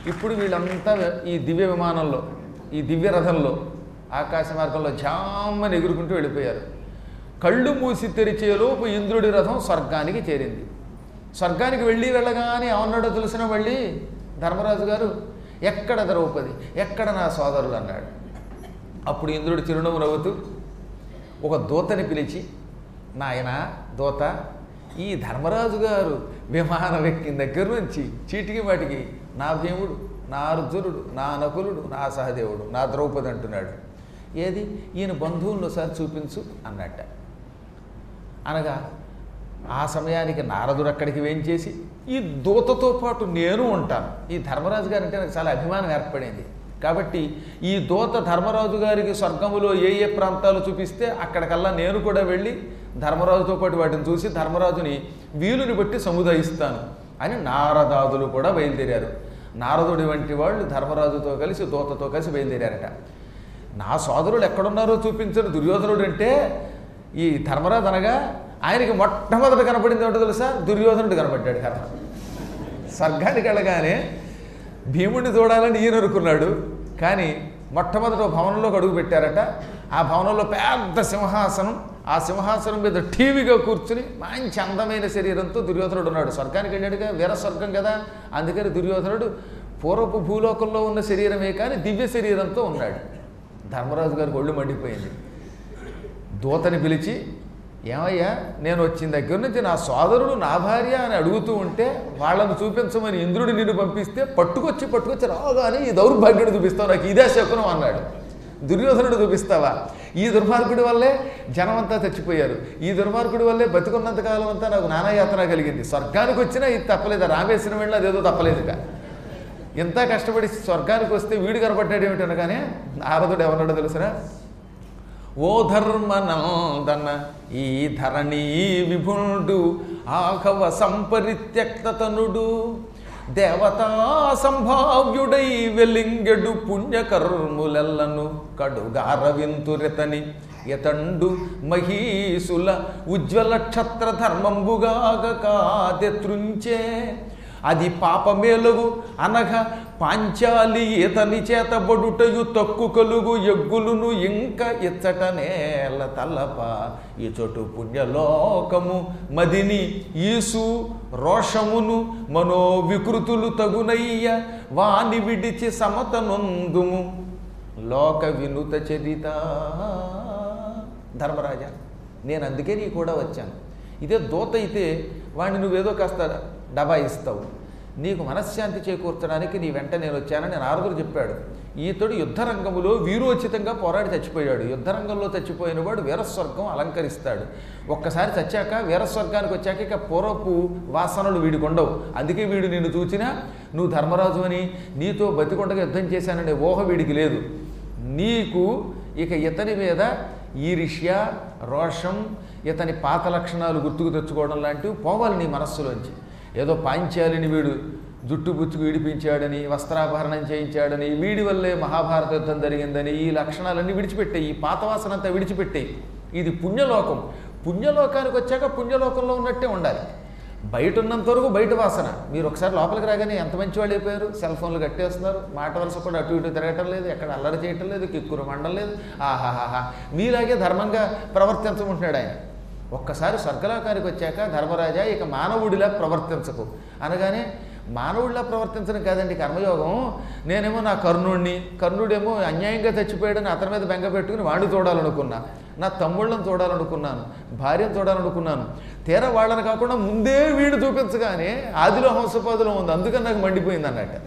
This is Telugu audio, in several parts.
ఇప్పుడు వీళ్ళంతా ఈ దివ్య విమానంలో ఈ దివ్య రథంలో ఆకాశ మార్గంలో జామ్మని ఎగురుకుంటూ వెళ్ళిపోయారు కళ్ళు మూసి తెరిచేలోపు ఇంద్రుడి రథం స్వర్గానికి చేరింది స్వర్గానికి వెళ్ళి వెళ్ళగానే ఏమన్నాడో తెలిసిన మళ్ళీ ధర్మరాజు గారు ఎక్కడ ద్రౌపది ఎక్కడ నా సోదరులు అన్నాడు అప్పుడు ఇంద్రుడు చిరునవ్వు నవ్వుతూ ఒక దూతని పిలిచి నాయన దూత ఈ ధర్మరాజు గారు విమానం ఎక్కిన దగ్గర నుంచి చీటికి వాటికి నా భీముడు నా అర్జునుడు నా నకులుడు నా సహదేవుడు నా ద్రౌపది అంటున్నాడు ఏది ఈయన బంధువులను ఒకసారి చూపించు అన్నట్ట అనగా ఆ సమయానికి నారదుడు అక్కడికి వేంచేసి ఈ దూతతో పాటు నేను ఉంటాను ఈ ధర్మరాజు గారు అంటే నాకు చాలా అభిమానం ఏర్పడింది కాబట్టి ఈ దూత ధర్మరాజు గారికి స్వర్గములో ఏ ఏ ప్రాంతాలు చూపిస్తే అక్కడికల్లా నేను కూడా వెళ్ళి ధర్మరాజుతో పాటు వాటిని చూసి ధర్మరాజుని వీలుని బట్టి సముదాయిస్తాను అని నారదాదులు కూడా బయలుదేరారు నారదుడి వంటి వాళ్ళు ధర్మరాజుతో కలిసి దూతతో కలిసి బయలుదేరారట నా సోదరులు ఎక్కడున్నారో చూపించని దుర్యోధనుడు అంటే ఈ ధర్మరాజు అనగా ఆయనకి మొట్టమొదట కనపడింది ఏమిటో తెలుసా దుర్యోధనుడు కనపడ్డాడు కర్మ స్వర్గానికి వెళ్ళగానే భీముడిని చూడాలని ఈయన అనుకున్నాడు కానీ మొట్టమొదట ఓ భవనంలోకి అడుగు పెట్టారట ఆ భవనంలో పెద్ద సింహాసనం ఆ సింహాసనం మీద టీవీగా కూర్చుని మంచి అందమైన శరీరంతో దుర్యోధనుడు ఉన్నాడు స్వర్గానికి వెళ్ళాడుగా వీర స్వర్గం కదా అందుకని దుర్యోధనుడు పూర్వపు భూలోకంలో ఉన్న శరీరమే కానీ దివ్య శరీరంతో ఉన్నాడు ధర్మరాజు గారికి ఒళ్ళు మండిపోయింది దూతని పిలిచి ఏమయ్యా నేను వచ్చిన దగ్గర నుంచి నా సోదరుడు నా భార్య అని అడుగుతూ ఉంటే వాళ్ళను చూపించమని ఇంద్రుడు నిన్ను పంపిస్తే పట్టుకొచ్చి పట్టుకొచ్చి రాగానే ఈ దౌర్భాగ్యుడు చూపిస్తావు నాకు ఇదే శకునం అన్నాడు దుర్యోధనుడు చూపిస్తావా ఈ దుర్మార్గుడి వల్లే జనమంతా చచ్చిపోయారు ఈ దుర్మార్గుడి వల్లే బతికున్నంత కాలం అంతా నాకు నానాయాతన కలిగింది స్వర్గానికి వచ్చినా ఇది తప్పలేదు రామేశ్వరం వెళ్ళినా అదేదో తప్పలేదుగా ఎంత కష్టపడి స్వర్గానికి వస్తే వీడు కనపడ్డాడు ఏమిటి అనగానే నారదుడు ఏమన్నాడో తెలుసునా ఓ ధర్మనందన ఈ ధరణి విభుండు ఆఘవ సంపరిత్యక్తనుడు దేవతా సంభావ్యుడై వెలింగెడు పుణ్యకర్ములెల్లను కడుగారవింతురితని ఇతండు మహీసుల ఉజ్వల క్షత్ర ధర్మంబుగాగ కాదెత్రుంచే అది పాపమేలుగు అనగ పాంచాలి ఇతని చేతబడుటయు తక్కు కలుగు ఎగ్గులును ఇంక ఇచ్చట నేల తలప ఈ చోటు పుణ్యలోకము మదిని ఈసు రోషమును మనో వికృతులు తగునయ్య వాని విడిచి సమతనొందుము లోక వినుత చరిత ధర్మరాజా నేను అందుకే నీ కూడా వచ్చాను ఇదే దూత అయితే వాడిని నువ్వేదో కాస్త డబా ఇస్తావు నీకు మనశ్శాంతి చేకూర్చడానికి నీ వెంట నేను వచ్చానని నారదుడు చెప్పాడు ఈతడు యుద్ధరంగములో వీరోచితంగా పోరాడి చచ్చిపోయాడు యుద్ధరంగంలో చచ్చిపోయిన వాడు వీరస్వర్గం అలంకరిస్తాడు ఒక్కసారి చచ్చాక వీరస్వర్గానికి వచ్చాక ఇక పూర్వపు వాసనలు వీడికి ఉండవు అందుకే వీడు నిన్ను చూచినా నువ్వు ధర్మరాజు అని నీతో బతికొండగా యుద్ధం చేశాననే ఊహ వీడికి లేదు నీకు ఇక ఇతని మీద ఈరిష్య రోషం ఇతని పాత లక్షణాలు గుర్తుకు తెచ్చుకోవడం లాంటివి పోవాలి నీ మనస్సులోంచి ఏదో పాంచాలిని వీడు జుట్టు బుచ్చుకు విడిపించాడని వస్త్రాభరణం చేయించాడని వీడి వల్లే మహాభారత యుద్ధం జరిగిందని ఈ లక్షణాలన్నీ విడిచిపెట్టాయి ఈ పాత వాసన అంతా విడిచిపెట్టాయి ఇది పుణ్యలోకం పుణ్యలోకానికి వచ్చాక పుణ్యలోకంలో ఉన్నట్టే ఉండాలి బయట ఉన్నంత వరకు బయట వాసన మీరు ఒకసారి లోపలికి రాగానే ఎంత మంచి వాళ్ళు అయిపోయారు సెల్ ఫోన్లు కట్టేస్తున్నారు మాట వలస కూడా అటు ఇటు తిరగటం లేదు ఎక్కడ అల్లరి చేయటం లేదు కిక్కురు మండలం లేదు ఆహాహాహా మీలాగే ధర్మంగా ప్రవర్తించమంటున్నాడు ఆయన ఒక్కసారి స్వర్గలోకానికి వచ్చాక ధర్మరాజా ఇక మానవుడిలా ప్రవర్తించకు అనగానే మానవుడిలా ప్రవర్తించడం కాదండి కర్మయోగం నేనేమో నా కర్ణుడిని కర్ణుడేమో అన్యాయంగా చచ్చిపోయాడని అతని మీద బెంగ పెట్టుకుని వాడిని చూడాలనుకున్నా నా తమ్ముళ్ళని చూడాలనుకున్నాను భార్యను చూడాలనుకున్నాను తీరా వాళ్ళని కాకుండా ముందే వీడు చూపించగానే ఆదిలో హంసపాదులో ఉంది అందుకని నాకు మండిపోయింది అన్నట్టు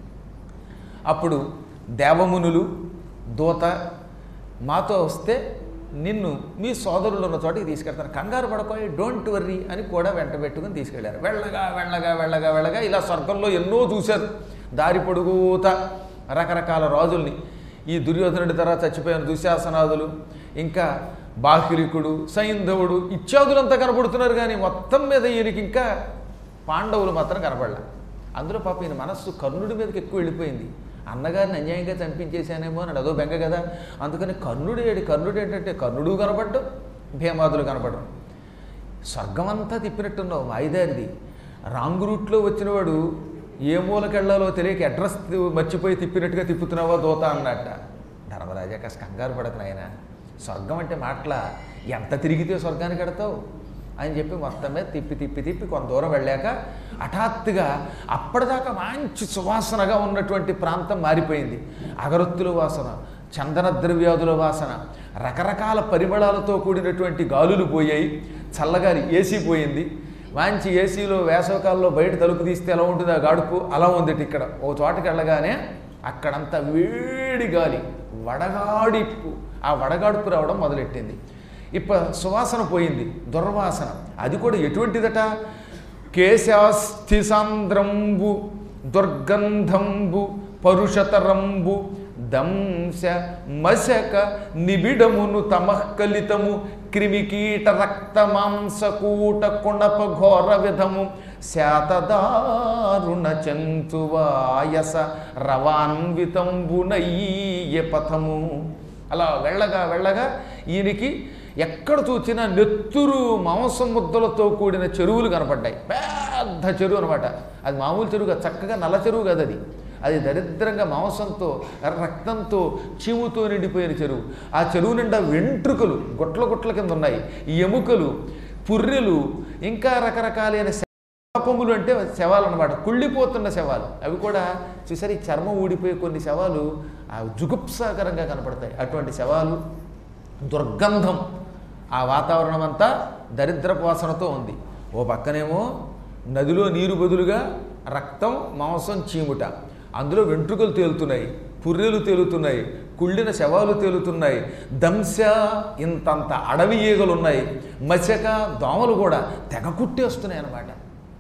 అప్పుడు దేవమునులు దూత మాతో వస్తే నిన్ను మీ సోదరులు ఉన్న చోటికి తీసుకెళ్తారు కంగారు పడపోయి డోంట్ వర్రీ అని కూడా వెంట పెట్టుకుని తీసుకెళ్లారు వెళ్ళగా వెళ్ళగా వెళ్ళగా వెళ్ళగా ఇలా స్వర్గంలో ఎన్నో చూశారు దారి పొడుగుత రకరకాల రాజుల్ని ఈ దుర్యోధనుడి తర్వాత చచ్చిపోయిన దుశ్శాసనాదులు ఇంకా బాహ్యులికుడు సైంధవుడు ఇత్యాదులంతా కనపడుతున్నారు కానీ మొత్తం మీద ఈయనకి ఇంకా పాండవులు మాత్రం కనపడలే అందులో పాప ఈయన మనస్సు కర్ణుడి మీదకి ఎక్కువ వెళ్ళిపోయింది అన్నగారిని అన్యాయంగా చంపించేశానేమో అని అదో బెంగ కదా అందుకని కర్ణుడు ఏడి కర్ణుడు ఏంటంటే కర్ణుడు కనపడ్డం భీమాదులు కనపడడం స్వర్గమంతా తిప్పినట్టున్నావు వాయిదారిది రాంగ్ రూట్లో వచ్చినవాడు ఏ మూలకెళ్లాలో తెలియక అడ్రస్ మర్చిపోయి తిప్పినట్టుగా తిప్పుతున్నావా దోత అన్నట్ట ధర్మరాజా కాస్త కంగారు పడకు నాయన స్వర్గం అంటే మాటల ఎంత తిరిగితే స్వర్గానికి ఎడతావు అని చెప్పి మొత్తం మీద తిప్పి తిప్పి తిప్పి కొంత దూరం వెళ్ళాక హఠాత్తుగా అప్పటిదాకా మంచి సువాసనగా ఉన్నటువంటి ప్రాంతం మారిపోయింది అగరొత్తుల వాసన చందన ద్రవ్యాదుల వాసన రకరకాల పరిమళాలతో కూడినటువంటి గాలులు పోయాయి చల్లగాలి ఏసీ పోయింది మంచి ఏసీలో వేసవకాలంలో బయట తలుపు తీస్తే ఎలా ఉంటుంది ఆ గాడుపు అలా ఉంది ఇక్కడ ఓ చోటకి వెళ్ళగానే అక్కడంతా వేడి గాలి వడగాడిపు ఆ వడగాడుపు రావడం మొదలెట్టింది ఇప్ప సువాసన పోయింది దుర్వాసన అది కూడా ఎటువంటిదట కేశాస్థి సాంద్రంబు దుర్గంధంబు పరుషతరంబు దంశ మశక నిబిడమును తమఃకలితము క్రిమికీట రక్త మాంసకూట కుణప ఘోర విధము శాతదారుణ చంతువాయస రవాన్వితంబునయ్య పథము అలా వెళ్ళగా వెళ్ళగా ఈయనకి ఎక్కడ చూసినా నెత్తురు మాంసం ముద్దలతో కూడిన చెరువులు కనపడ్డాయి పెద్ద చెరువు అనమాట అది మామూలు చెరువు కాదు చక్కగా నల్ల చెరువు కాదు అది అది దరిద్రంగా మాంసంతో రక్తంతో చీముతో నిండిపోయిన చెరువు ఆ చెరువు నిండా వెంట్రుకలు గుట్ల గుట్ల కింద ఉన్నాయి ఎముకలు పుర్రెలు ఇంకా రకరకాలైన పాపములు అంటే శవాలు అనమాట కుళ్ళిపోతున్న శవాలు అవి కూడా చూసారు ఈ చర్మం ఊడిపోయే కొన్ని శవాలు ఆ జుగుప్సాకరంగా కనపడతాయి అటువంటి శవాలు దుర్గంధం ఆ వాతావరణం అంతా దరిద్రపు వాసనతో ఉంది ఓ పక్కనేమో నదిలో నీరు బదులుగా రక్తం మాంసం చీముట అందులో వెంట్రుకలు తేలుతున్నాయి పుర్రెలు తేలుతున్నాయి కుళ్ళిన శవాలు తేలుతున్నాయి దంశ ఇంతంత అడవి ఈగలు ఉన్నాయి మచ్చక దోమలు కూడా తెగ కుట్టేస్తున్నాయి అన్నమాట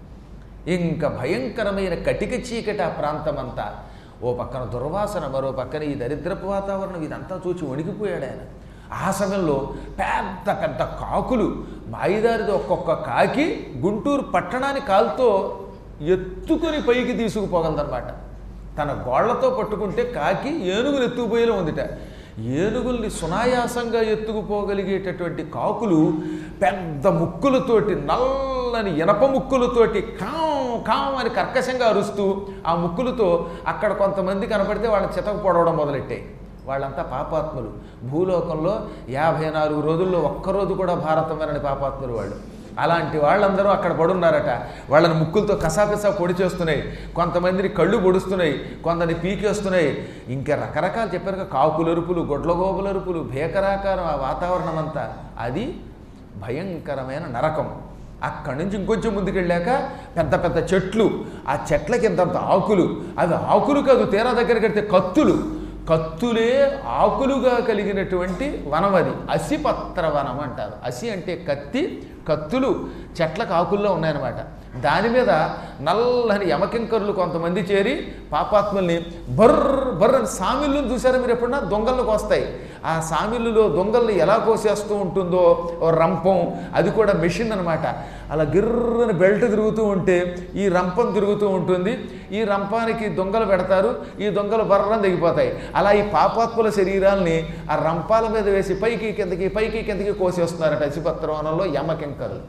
ఇంకా భయంకరమైన కటిక చీకటి ఆ ప్రాంతమంతా ఓ పక్కన దుర్వాసన మరో పక్కన ఈ దరిద్రపు వాతావరణం ఇదంతా చూచి వణికిపోయాడు ఆయన ఆ సమయంలో పెద్ద పెద్ద కాకులు మాయిదారిది ఒక్కొక్క కాకి గుంటూరు పట్టణాన్ని కాలుతో ఎత్తుకొని పైకి తీసుకుపోగలదన్నమాట తన గోళ్లతో పట్టుకుంటే కాకి ఏనుగులు ఎత్తుకుపోయేలా ఉందిట ఏనుగుల్ని సునాయాసంగా ఎత్తుకుపోగలిగేటటువంటి కాకులు పెద్ద ముక్కులతోటి నల్లని ఇనప ముక్కులతోటి కాం కాం అని కర్కశంగా అరుస్తూ ఆ ముక్కులతో అక్కడ కొంతమంది కనపడితే వాళ్ళని చితకు పొడవడం మొదలెట్టాయి వాళ్ళంతా పాపాత్ములు భూలోకంలో యాభై నాలుగు రోజుల్లో ఒక్కరోజు కూడా భారతమేనని పాపాత్ములు వాళ్ళు అలాంటి వాళ్ళందరూ అక్కడ పడున్నారట వాళ్ళని ముక్కులతో కసాపిసా పొడి చేస్తున్నాయి కొంతమందిని కళ్ళు పొడుస్తున్నాయి కొందరిని పీకేస్తున్నాయి ఇంకా రకరకాలు చెప్పారు కాకులరుపులు గొడ్లగోబులరుపులు భీకరాకారం ఆ వాతావరణం అంతా అది భయంకరమైన నరకం అక్కడి నుంచి ఇంకొంచెం ముందుకెళ్ళాక పెద్ద పెద్ద చెట్లు ఆ చెట్లకి ఇంతంత ఆకులు అవి ఆకులు కాదు తీరా దగ్గర కడితే కత్తులు కత్తులే ఆకులుగా కలిగినటువంటి వనం అది అసిపత్ర వనం అంటారు అసి అంటే కత్తి కత్తులు చెట్లకు ఆకుల్లో ఉన్నాయన్నమాట దాని మీద నల్లని యమకింకరులు కొంతమంది చేరి పాపాత్ముల్ని బర్ర బర్ర అని సామిళ్ళను చూసారా మీరు ఎప్పుడన్నా దొంగలను కోస్తాయి ఆ సామిళ్ళులో దొంగల్ని ఎలా కోసేస్తూ ఉంటుందో ఓ రంపం అది కూడా మెషిన్ అనమాట అలా గిర్రని బెల్ట్ తిరుగుతూ ఉంటే ఈ రంపం తిరుగుతూ ఉంటుంది ఈ రంపానికి దొంగలు పెడతారు ఈ దొంగలు బర్రని దిగిపోతాయి అలా ఈ పాపాత్ముల శరీరాల్ని ఆ రంపాల మీద వేసి పైకి కిందకి పైకి కిందకి కోసేస్తున్నారట అసిపత్రవనంలో యమకింకరులు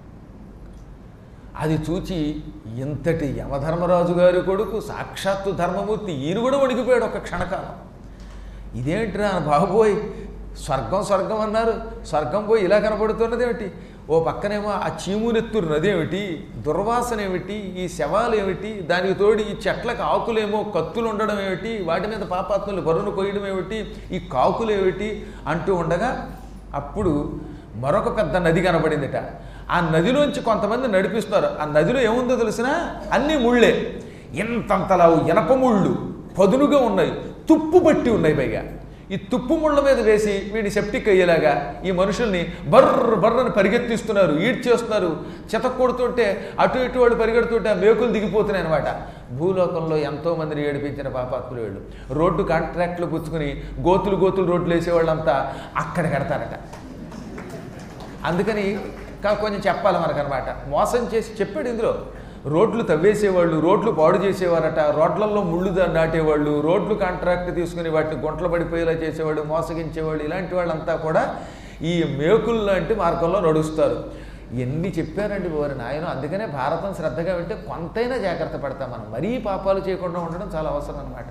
అది చూచి ఇంతటి యమధర్మరాజు గారి కొడుకు సాక్షాత్తు ధర్మమూర్తి ఈయన కూడా వణికిపోయాడు ఒక క్షణకాలం ఇదేంటిరా బాబోయ్ స్వర్గం స్వర్గం అన్నారు స్వర్గం పోయి ఇలా కనపడుతున్నది ఏమిటి ఓ పక్కనేమో ఆ చీమునెత్తురు నదేమిటి దుర్వాసన ఏమిటి ఈ శవాలు ఏమిటి దానికి తోడు ఈ చెట్లకు ఆకులేమో కత్తులు ఉండడం ఏమిటి వాటి మీద పాపాత్మలు బరువును కొయ్యడం ఏమిటి ఈ కాకులు ఏమిటి అంటూ ఉండగా అప్పుడు మరొక పెద్ద నది కనబడిందిట ఆ నదిలోంచి కొంతమంది నడిపిస్తున్నారు ఆ నదిలో ఏముందో తెలిసినా అన్నీ ముళ్ళే ఇంతంతలా ఇనప ముళ్ళు పదునుగా ఉన్నాయి తుప్పు పట్టి ఉన్నాయి పైగా ఈ తుప్పు ముళ్ళ మీద వేసి వీడిని సెప్టిక్ అయ్యేలాగా ఈ మనుషుల్ని బర్ర బర్రని పరిగెత్తిస్తున్నారు ఈడ్చేస్తున్నారు చెత కొడుతుంటే అటు ఇటు వాళ్ళు పరిగెడుతుంటే ఆ మేకులు దిగిపోతున్నాయి అనమాట భూలోకంలో ఎంతో మందిని ఏడిపించిన పాపాత్ములు వీళ్ళు రోడ్డు కాంట్రాక్ట్లు పుచ్చుకుని గోతులు గోతులు రోడ్లు వేసేవాళ్ళంతా అక్కడ కడతారట అందుకని ఇంకా కొంచెం చెప్పాలి మనకనమాట మోసం చేసి చెప్పాడు ఇందులో రోడ్లు తవ్వేసేవాళ్ళు రోడ్లు పాడు చేసేవారట రోడ్లలో ముళ్ళు దా- నాటేవాళ్ళు రోడ్లు కాంట్రాక్ట్ తీసుకుని వాటిని గుంటలు పడిపోయేలా చేసేవాళ్ళు మోసగించేవాళ్ళు ఇలాంటి వాళ్ళంతా కూడా ఈ మేకులు లాంటి మార్గంలో నడుస్తారు ఎన్ని చెప్పారండి వారి నాయన అందుకనే భారతం శ్రద్ధగా వింటే కొంతైనా జాగ్రత్త పడతాం మనం మరీ పాపాలు చేయకుండా ఉండడం చాలా అవసరం అనమాట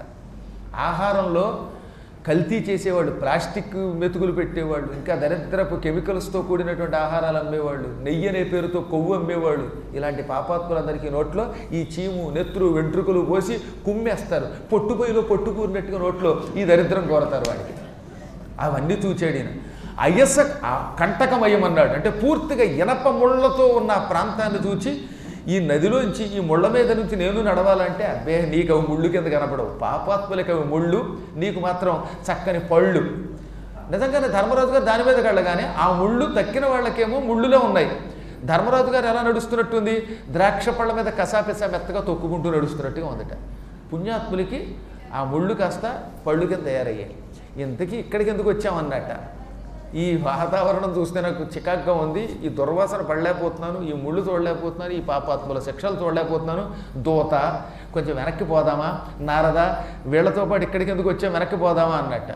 ఆహారంలో కల్తీ చేసేవాళ్ళు ప్లాస్టిక్ మెతుకులు పెట్టేవాళ్ళు ఇంకా దరిద్రపు కెమికల్స్తో కూడినటువంటి ఆహారాలు అమ్మేవాళ్ళు నెయ్యి అనే పేరుతో కొవ్వు అమ్మేవాళ్ళు ఇలాంటి పాపాత్ములందరికీ నోట్లో ఈ చీము నెత్తురు వెంట్రుకలు పోసి కుమ్మేస్తారు పొట్టుపోయిలో పొట్టు కూరినట్టుగా నోట్లో ఈ దరిద్రం కోరతారు వాడికి అవన్నీ చూచాడు ఈయన అయస ఆ కంటకమయం అన్నాడు అంటే పూర్తిగా ఇనప ముళ్ళతో ఉన్న ఆ ప్రాంతాన్ని చూచి ఈ నదిలోంచి ఈ ముళ్ళ మీద నుంచి నేను నడవాలంటే అబ్బే నీకు అవి ముళ్ళు కింద కనపడవు పాపాత్ములకి అవి ముళ్ళు నీకు మాత్రం చక్కని పళ్ళు నిజంగానే ధర్మరాజు గారు దాని మీద కళ్ళగానే ఆ ముళ్ళు తక్కిన వాళ్ళకేమో ముళ్ళులో ఉన్నాయి ధర్మరాజు గారు ఎలా నడుస్తున్నట్టుంది ద్రాక్ష పళ్ళ మీద కసాపిసా మెత్తగా తొక్కుకుంటూ నడుస్తున్నట్టుగా ఉందట పుణ్యాత్ములకి ఆ ముళ్ళు కాస్త పళ్ళు కింద తయారయ్యాయి ఇంతకీ ఇక్కడికి ఎందుకు వచ్చామన్నట్ట ఈ వాతావరణం చూస్తే నాకు చికాగ్గా ఉంది ఈ దుర్వాసన పడలేకపోతున్నాను ఈ ముళ్ళు చూడలేకపోతున్నాను ఈ పాపాత్ముల శిక్షలు చూడలేకపోతున్నాను దూత కొంచెం వెనక్కి పోదామా నారద వీళ్ళతో పాటు ఇక్కడికి ఎందుకు వచ్చా వెనక్కి పోదామా అన్నట్ట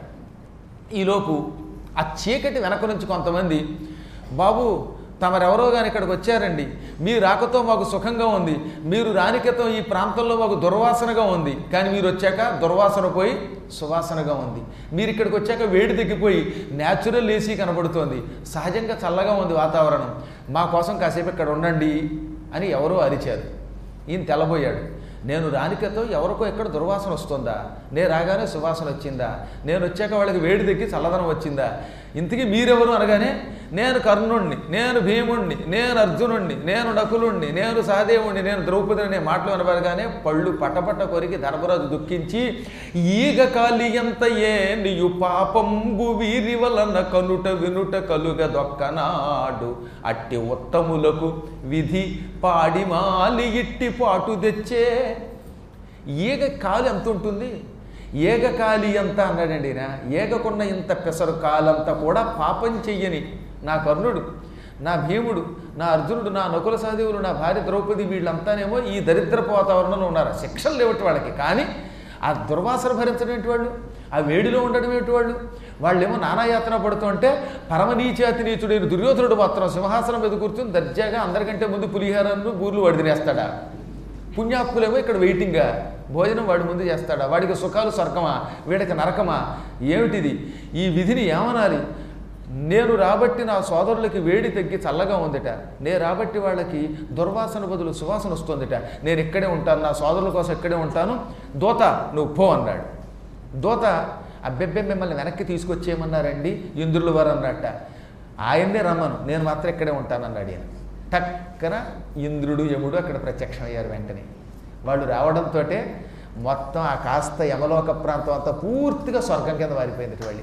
ఈలోపు ఆ చీకటి వెనక నుంచి కొంతమంది బాబు తమరెవరో కానీ ఇక్కడికి వచ్చారండి మీ రాకతో మాకు సుఖంగా ఉంది మీరు రానికతో ఈ ప్రాంతంలో మాకు దుర్వాసనగా ఉంది కానీ మీరు వచ్చాక దుర్వాసన పోయి సువాసనగా ఉంది మీరు ఇక్కడికి వచ్చాక వేడి తగ్గిపోయి న్యాచురల్ ఏసీ కనబడుతోంది సహజంగా చల్లగా ఉంది వాతావరణం మా కోసం కాసేపు ఇక్కడ ఉండండి అని ఎవరో అరిచారు ఈయన తెల్లబోయాడు నేను రానికతో ఎవరికో ఎక్కడ దుర్వాసన వస్తుందా నేను రాగానే సువాసన వచ్చిందా నేను వచ్చాక వాళ్ళకి వేడి తగ్గి చల్లదనం వచ్చిందా ఇంతకీ మీరెవరు అనగానే నేను కర్ణుణ్ణి నేను భీముణ్ణి నేను అర్జునుణ్ణి నేను నకులుణ్ణి నేను సహదేవుణ్ణి నేను ద్రౌపది అనే మాటలు వినబడగానే పళ్ళు పటపట కొరికి ధర్మరాజు దుఃఖించి ఈగ కాలియంత ఏ నీయు పాపంబు వీరి వలన కనుట వినుట కలుగదొక్కనాడు అట్టి ఉత్తములకు విధి పాడిమాలి ఇట్టి పాటు తెచ్చే ఈగ కాలు ఎంత ఉంటుంది ఏగ కాలి ఎంత అన్నాడండి ఈయన ఏగకున్న ఇంత పెసరు కాలంతా కూడా పాపం చెయ్యని నా కర్ణుడు నా భీముడు నా అర్జునుడు నా నకుల సహదేవులు నా భార్య ద్రౌపది వీళ్ళంతానేమో ఈ దరిద్రపు వాతావరణంలో ఉన్నారు శిక్షలు లేవటి వాళ్ళకి కానీ ఆ దుర్వాసన భరించడం ఏంటి వాళ్ళు ఆ వేడిలో ఉండడం ఏంటి వాళ్ళు వాళ్ళేమో నానాయాత్ర పడుతుంటే పరమనీచాతి నీచుడైన దుర్యోధనుడు మాత్రం సింహాసనం మీద కూర్చొని దర్జాగా అందరికంటే ముందు పులిహారాన్ని బూర్లు వాడి తినేస్తాడా పుణ్యాత్ములేమో ఇక్కడ వెయిటింగ్గా భోజనం వాడి ముందు చేస్తాడా వాడికి సుఖాలు స్వర్గమా వీడికి నరకమా ఏమిటిది ఈ విధిని ఏమనాలి నేను రాబట్టి నా సోదరులకి వేడి తగ్గి చల్లగా ఉందిట నేను రాబట్టి వాళ్ళకి దుర్వాసన బదులు సువాసన వస్తుందిట నేను ఇక్కడే ఉంటాను నా సోదరుల కోసం ఇక్కడే ఉంటాను దోత నువ్వు పో అన్నాడు దోత అబ్బెబ్బే మిమ్మల్ని వెనక్కి తీసుకొచ్చేయమన్నారండి ఇంద్రుల వారు అన్నట్ట ఆయన్నే రమ్మను నేను మాత్రం ఇక్కడే ఉంటానన్నాడు ఈయన టక్కన ఇంద్రుడు యముడు అక్కడ ప్రత్యక్షమయ్యారు వెంటనే వాళ్ళు రావడంతో మొత్తం ఆ కాస్త యమలోక ప్రాంతం అంతా పూర్తిగా స్వర్గం కింద మారిపోయింది వెళ్ళి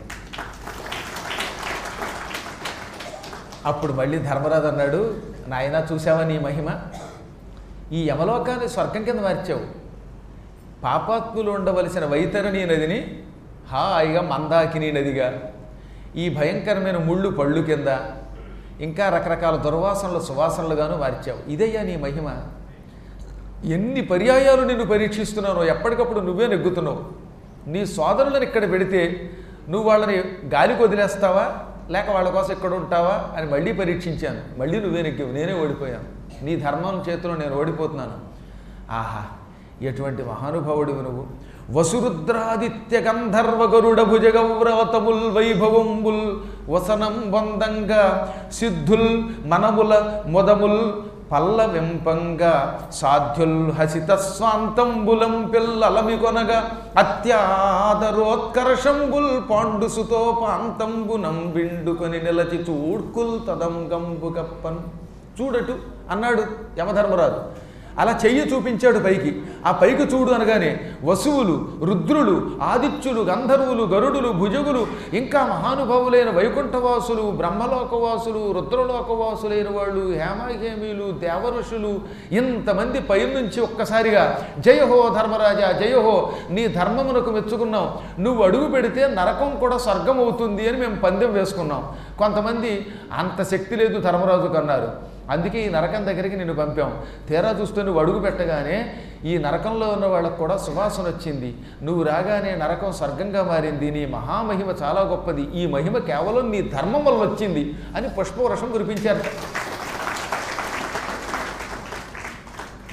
అప్పుడు మళ్ళీ ధర్మరాజు అన్నాడు నాయన చూసావా నీ మహిమ ఈ యమలోకాన్ని స్వర్గం కింద మార్చావు పాపాత్ములు ఉండవలసిన వైతరణి నదిని హాయిగా మందాకిని నదిగా ఈ భయంకరమైన ముళ్ళు పళ్ళు కింద ఇంకా రకరకాల దుర్వాసనలు సువాసనలుగాను మార్చావు ఇదయ్యా నీ మహిమ ఎన్ని పర్యాయాలు నిన్ను పరీక్షిస్తున్నానో ఎప్పటికప్పుడు నువ్వే నెగ్గుతున్నావు నీ సోదరులను ఇక్కడ పెడితే నువ్వు వాళ్ళని గాలికి వదిలేస్తావా లేక వాళ్ళ కోసం ఇక్కడ ఉంటావా అని మళ్ళీ పరీక్షించాను మళ్ళీ నువ్వే నెగ్గావు నేనే ఓడిపోయాను నీ ధర్మం చేతిలో నేను ఓడిపోతున్నాను ఆహా ఎటువంటి మహానుభావుడివి నువ్వు వసురుద్రాదిత్య గంధర్వ గరుడ భుజగౌరవతముల్ వైభవంబుల్ వసనం వందంగా సిద్ధుల్ మనముల మొదముల్ పల్లవింపంగా సాధ్యుల్ హసిత స్వాంతంబులం పిల్లలమి కొనగా అత్యాదరోత్కర్షంబుల్ పాండుసుతో పాంతంబునం విండుకొని నిలచి చూడ్కుల్ తదంగంబు గప్పన్ చూడటు అన్నాడు యమధర్మరాజు అలా చెయ్యి చూపించాడు పైకి ఆ పైకి చూడు అనగానే వసువులు రుద్రులు ఆదిత్యులు గంధర్వులు గరుడులు భుజగులు ఇంకా మహానుభావులైన వైకుంఠవాసులు బ్రహ్మలోకవాసులు రుద్రలోకవాసులైన వాళ్ళు హేమహేమీలు దేవఋషులు ఇంతమంది పైనుంచి ఒక్కసారిగా జయహో ధర్మరాజా జయహో నీ ధర్మమునకు మెచ్చుకున్నాం నువ్వు అడుగు పెడితే నరకం కూడా స్వర్గం అవుతుంది అని మేము పందెం వేసుకున్నాం కొంతమంది అంత శక్తి లేదు ధర్మరాజుకు అన్నారు అందుకే ఈ నరకం దగ్గరికి నిన్ను పంపాం తీరా చూస్తే నువ్వు అడుగు పెట్టగానే ఈ నరకంలో ఉన్న వాళ్ళకు కూడా సువాసన వచ్చింది నువ్వు రాగానే నరకం స్వర్గంగా మారింది నీ మహామహిమ చాలా గొప్పది ఈ మహిమ కేవలం నీ ధర్మం వల్ల వచ్చింది అని పుష్పవృషం కురిపించారు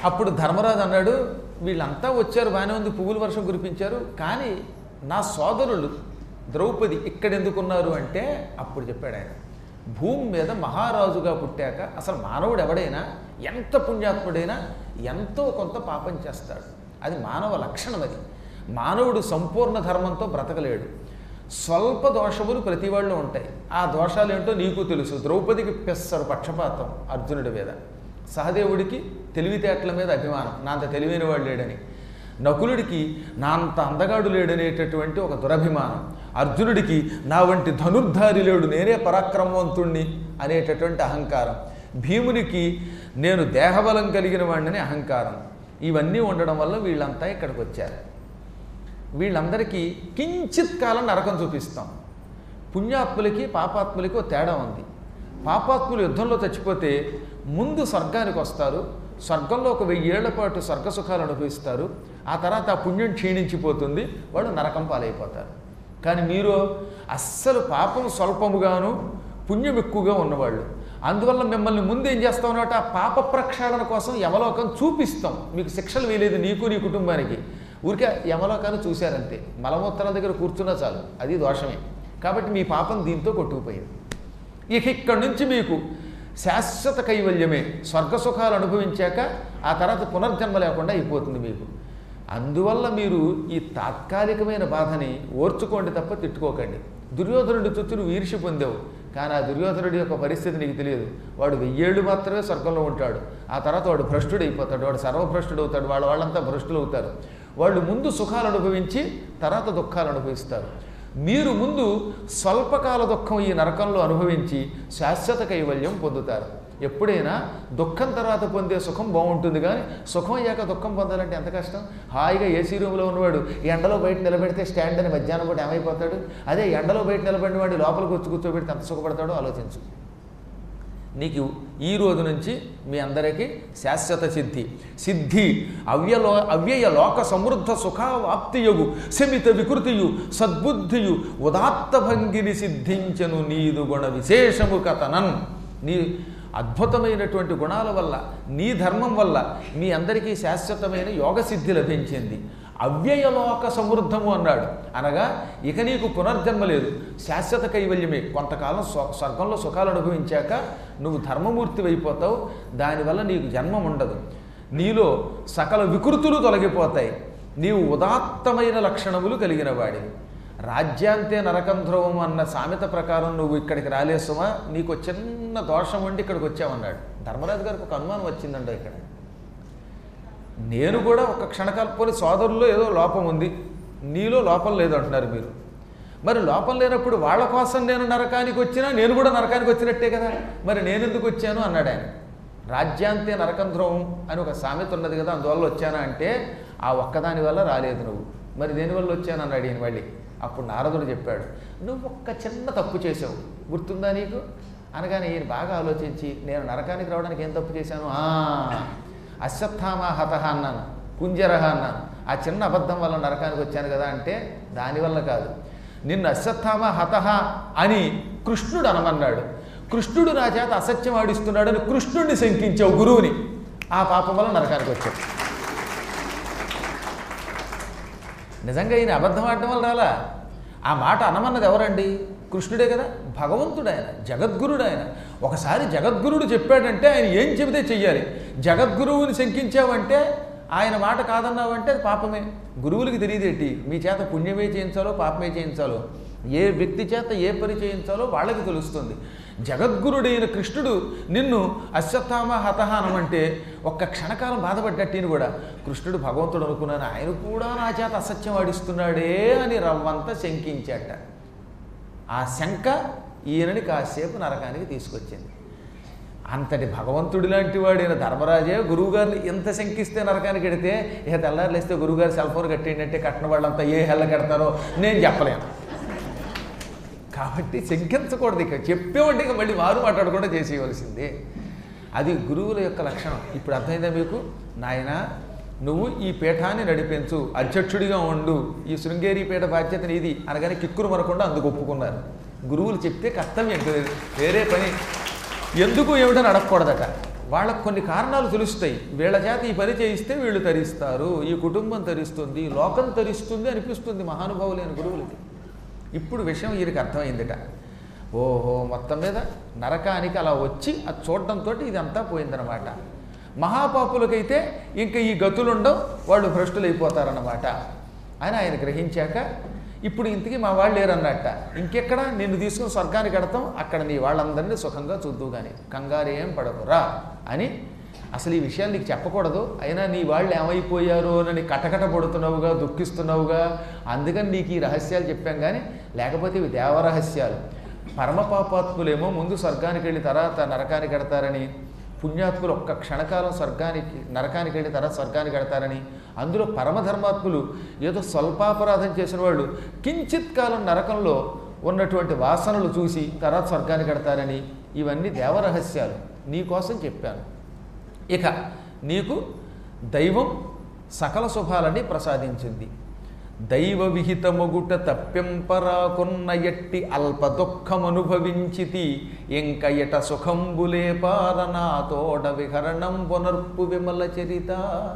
అప్పుడు ధర్మరాజు అన్నాడు వీళ్ళంతా వచ్చారు బాగానే ఉంది పువ్వుల వర్షం కురిపించారు కానీ నా సోదరులు ద్రౌపది ఇక్కడ ఎందుకున్నారు అంటే అప్పుడు చెప్పాడు ఆయన భూమి మీద మహారాజుగా పుట్టాక అసలు మానవుడు ఎవడైనా ఎంత పుణ్యాత్ముడైనా ఎంతో కొంత పాపం చేస్తాడు అది మానవ లక్షణం అది మానవుడు సంపూర్ణ ధర్మంతో బ్రతకలేడు స్వల్ప దోషములు ప్రతి వాళ్ళు ఉంటాయి ఆ దోషాలు ఏంటో నీకు తెలుసు ద్రౌపదికి పెస్సరు పక్షపాతం అర్జునుడి మీద సహదేవుడికి తెలివితేటల మీద అభిమానం నా అంత తెలివైన వాడు లేడని నకులుడికి నా అంత అందగాడు లేడనేటటువంటి ఒక దురభిమానం అర్జునుడికి నా వంటి ధనుర్ధారి లేడు నేనే పరాక్రమవంతుణ్ణి అనేటటువంటి అహంకారం భీమునికి నేను దేహబలం కలిగిన వాడిని అహంకారం ఇవన్నీ ఉండడం వల్ల వీళ్ళంతా ఇక్కడికి వచ్చారు వీళ్ళందరికీ కించిత్ కాలం నరకం చూపిస్తాం పుణ్యాత్ములకి పాపాత్ములకి ఒక తేడా ఉంది పాపాత్ములు యుద్ధంలో చచ్చిపోతే ముందు స్వర్గానికి వస్తారు స్వర్గంలో ఒక వెయ్యేళ్ల పాటు స్వర్గ సుఖాలు అనుభవిస్తారు ఆ తర్వాత ఆ పుణ్యం క్షీణించిపోతుంది వాళ్ళు నరకం పాలైపోతారు కానీ మీరు అస్సలు పాపం స్వల్పముగాను పుణ్యం ఎక్కువగా ఉన్నవాళ్ళు అందువల్ల మిమ్మల్ని ముందు ఏం చేస్తామన్నమాట ఆ పాప ప్రక్షాళన కోసం యమలోకం చూపిస్తాం మీకు శిక్షలు వేయలేదు నీకు నీ కుటుంబానికి ఊరికే యమలోకాన్ని చూశారంతే మలమూత్రాల దగ్గర కూర్చున్నా చాలు అది దోషమే కాబట్టి మీ పాపం దీంతో కొట్టుకుపోయింది ఇక ఇక్కడి నుంచి మీకు శాశ్వత కైవల్యమే స్వర్గ సుఖాలు అనుభవించాక ఆ తర్వాత పునర్జన్మ లేకుండా అయిపోతుంది మీకు అందువల్ల మీరు ఈ తాత్కాలికమైన బాధని ఓర్చుకోండి తప్ప తిట్టుకోకండి దుర్యోధనుడి చుట్టూ నువ్వు ఈర్ష్య పొందావు కానీ ఆ దుర్యోధనుడి యొక్క పరిస్థితి నీకు తెలియదు వాడు వెయ్యేళ్ళు మాత్రమే స్వర్గంలో ఉంటాడు ఆ తర్వాత వాడు భ్రష్టుడు అయిపోతాడు వాడు సర్వభ్రష్టుడు అవుతాడు వాళ్ళ వాళ్ళంతా భ్రష్టులు అవుతారు వాళ్ళు ముందు సుఖాలు అనుభవించి తర్వాత దుఃఖాలు అనుభవిస్తారు మీరు ముందు స్వల్పకాల దుఃఖం ఈ నరకంలో అనుభవించి శాశ్వత కైవల్యం పొందుతారు ఎప్పుడైనా దుఃఖం తర్వాత పొందే సుఖం బాగుంటుంది కానీ సుఖం అయ్యాక దుఃఖం పొందాలంటే ఎంత కష్టం హాయిగా ఏసీ రూమ్లో ఉన్నవాడు ఎండలో బయట నిలబెడితే స్టాండ్ అని మధ్యాహ్నం పూట ఏమైపోతాడు అదే ఎండలో బయట నిలబడిన వాడు లోపలికి వచ్చి కూర్చోబెడితే ఎంత సుఖపడతాడో ఆలోచించు నీకు ఈ రోజు నుంచి మీ అందరికీ శాశ్వత సిద్ధి సిద్ధి అవ్యలో అవ్యయ లోక సమృద్ధ సుఖావాప్తియగు శమిత వికృతియు సద్బుద్ధియు ఉదాత్త భంగిని సిద్ధించను నీదు గుణ విశేషము కథనన్ నీ అద్భుతమైనటువంటి గుణాల వల్ల నీ ధర్మం వల్ల మీ అందరికీ శాశ్వతమైన యోగ సిద్ధి లభించింది అవ్యయలోక సమృద్ధము అన్నాడు అనగా ఇక నీకు పునర్జన్మ లేదు శాశ్వత కైవల్యమే కొంతకాలం స్వ స్వర్గంలో సుఖాలు అనుభవించాక నువ్వు ధర్మమూర్తి అయిపోతావు దానివల్ల నీకు జన్మం ఉండదు నీలో సకల వికృతులు తొలగిపోతాయి నీవు ఉదాత్తమైన లక్షణములు కలిగిన వాడివి రాజ్యాంతే నరకం ధ్రువం అన్న సామెత ప్రకారం నువ్వు ఇక్కడికి రాలేసుమా నీకు చిన్న దోషం ఉండి ఇక్కడికి వచ్చామన్నాడు ధర్మరాజు గారికి ఒక అనుమానం వచ్చిందండి ఇక్కడ నేను కూడా ఒక క్షణకల్పని సోదరుల్లో ఏదో లోపం ఉంది నీలో లోపం లేదు అంటున్నారు మీరు మరి లోపం లేనప్పుడు వాళ్ళ కోసం నేను నరకానికి వచ్చినా నేను కూడా నరకానికి వచ్చినట్టే కదా మరి నేను ఎందుకు వచ్చాను అన్నాడు ఆయన రాజ్యాంతే నరకం ధ్రువం అని ఒక సామెత ఉన్నది కదా అందువల్ల వచ్చానా అంటే ఆ ఒక్కదాని వల్ల రాలేదు నువ్వు మరి దేనివల్ల వచ్చాను అన్నాడు ఈయన మళ్ళీ అప్పుడు నారదుడు చెప్పాడు నువ్వు ఒక్క చిన్న తప్పు చేసావు గుర్తుందా నీకు అనగానే ఈయన బాగా ఆలోచించి నేను నరకానికి రావడానికి ఏం తప్పు చేశాను ఆ అశ్వత్థామ హతహ అన్నాను కుంజరహ అన్నాను ఆ చిన్న అబద్ధం వల్ల నరకానికి వచ్చాను కదా అంటే దానివల్ల కాదు నిన్ను అశ్వత్థామ హతహ అని కృష్ణుడు అనమన్నాడు కృష్ణుడు నా చేత అసత్యం ఆడిస్తున్నాడని కృష్ణుడిని శంకించావు గురువుని ఆ పాపం వల్ల నరకానికి వచ్చావు నిజంగా ఈయన అబద్ధం ఆడటం వల్ల రాలా ఆ మాట అనమన్నది ఎవరండి కృష్ణుడే కదా భగవంతుడు ఆయన జగద్గురుడు ఆయన ఒకసారి జగద్గురుడు చెప్పాడంటే ఆయన ఏం చెబితే చెయ్యాలి జగద్గురువుని శంకించావంటే ఆయన మాట కాదన్నావంటే అది పాపమే గురువులకి తెలియదేంటి మీ చేత పుణ్యమే చేయించాలో పాపమే చేయించాలో ఏ వ్యక్తి చేత ఏ పని చేయించాలో వాళ్ళకి తెలుస్తుంది జగద్గురుడైన కృష్ణుడు నిన్ను అశ్వత్థామ హతహ అనమంటే ఒక్క క్షణకాలం బాధపడ్డట్టు ఈయన కూడా కృష్ణుడు భగవంతుడు అనుకున్నాను ఆయన కూడా నా చేత అసత్యం ఆడిస్తున్నాడే అని రవ్వంత శంకించాట ఆ శంక ఈయనని కాసేపు నరకానికి తీసుకొచ్చింది అంతటి భగవంతుడి లాంటి వాడైన ధర్మరాజే గురువుగారిని ఎంత శంకిస్తే నరకానికి ఎడితే ఇక తెల్లారులు వేస్తే గురువుగారు సెల్ ఫోన్ కట్టేయండి కట్టిన వాళ్ళంతా ఏ హెల్ల కడతారో నేను చెప్పలేను కాబట్టి శంకించకూడదు ఇక చెప్పేవంటే ఇక మళ్ళీ వారు మాట్లాడకుండా చేసేయవలసిందే అది గురువుల యొక్క లక్షణం ఇప్పుడు అర్థమైందా మీకు నాయన నువ్వు ఈ పీఠాన్ని నడిపించు అధ్యక్షుడిగా ఉండు ఈ శృంగేరి పీఠ బాధ్యత నీది అనగానే కిక్కురు మరకుండా అందుకు ఒప్పుకున్నారు గురువులు చెప్తే కర్తవ్యం వేరే పని ఎందుకు ఏమిటని అడగకూడదట వాళ్ళకు కొన్ని కారణాలు తెలుస్తాయి వీళ్ళ చేత ఈ పని చేయిస్తే వీళ్ళు తరిస్తారు ఈ కుటుంబం తరిస్తుంది లోకం తరిస్తుంది అనిపిస్తుంది మహానుభావులైన గురువులకి ఇప్పుడు విషయం వీరికి అర్థమైందిట ఓహో మొత్తం మీద నరకానికి అలా వచ్చి అది చూడటంతో ఇదంతా పోయిందనమాట మహాపాపులకైతే ఇంకా ఈ గతులుండవు వాళ్ళు భ్రష్టులైపోతారన్నమాట అని ఆయన గ్రహించాక ఇప్పుడు ఇంతకీ మా వాళ్ళు లేరన్నట్ట ఇంకెక్కడ నిన్ను తీసుకుని స్వర్గానికి కడతాం అక్కడ నీ వాళ్ళందరినీ సుఖంగా చూద్దు కానీ కంగారు ఏం పడకురా అని అసలు ఈ విషయాలు నీకు చెప్పకూడదు అయినా నీ వాళ్ళు ఏమైపోయారో అని కటకట పడుతున్నావుగా దుఃఖిస్తున్నావుగా అందుకని నీకు ఈ రహస్యాలు చెప్పాం కానీ లేకపోతే ఇవి దేవరహస్యాలు పరమపాపాత్ములేమో ముందు స్వర్గానికి వెళ్ళి తర్వాత నరకానికి కడతారని పుణ్యాత్ములు ఒక్క క్షణకాలం స్వర్గానికి నరకానికి వెళ్ళి తర్వాత స్వర్గానికి కడతారని అందులో పరమధర్మాత్ములు ఏదో స్వల్పాపరాధం చేసిన వాళ్ళు కించిత్ కాలం నరకంలో ఉన్నటువంటి వాసనలు చూసి తర్వాత స్వర్గానికి కడతారని ఇవన్నీ దేవరహస్యాలు నీకోసం చెప్పాను ఇక నీకు దైవం సకల శుభాలని ప్రసాదించింది దైవ విహితమొగుట తప్పెంపరాకున్న ఎట్టి అల్ప దుఃఖమనుభవించితి ఎంక ఎట సుఖంబులే పారనా తోడ విహరణం పునర్పు విమల చరిత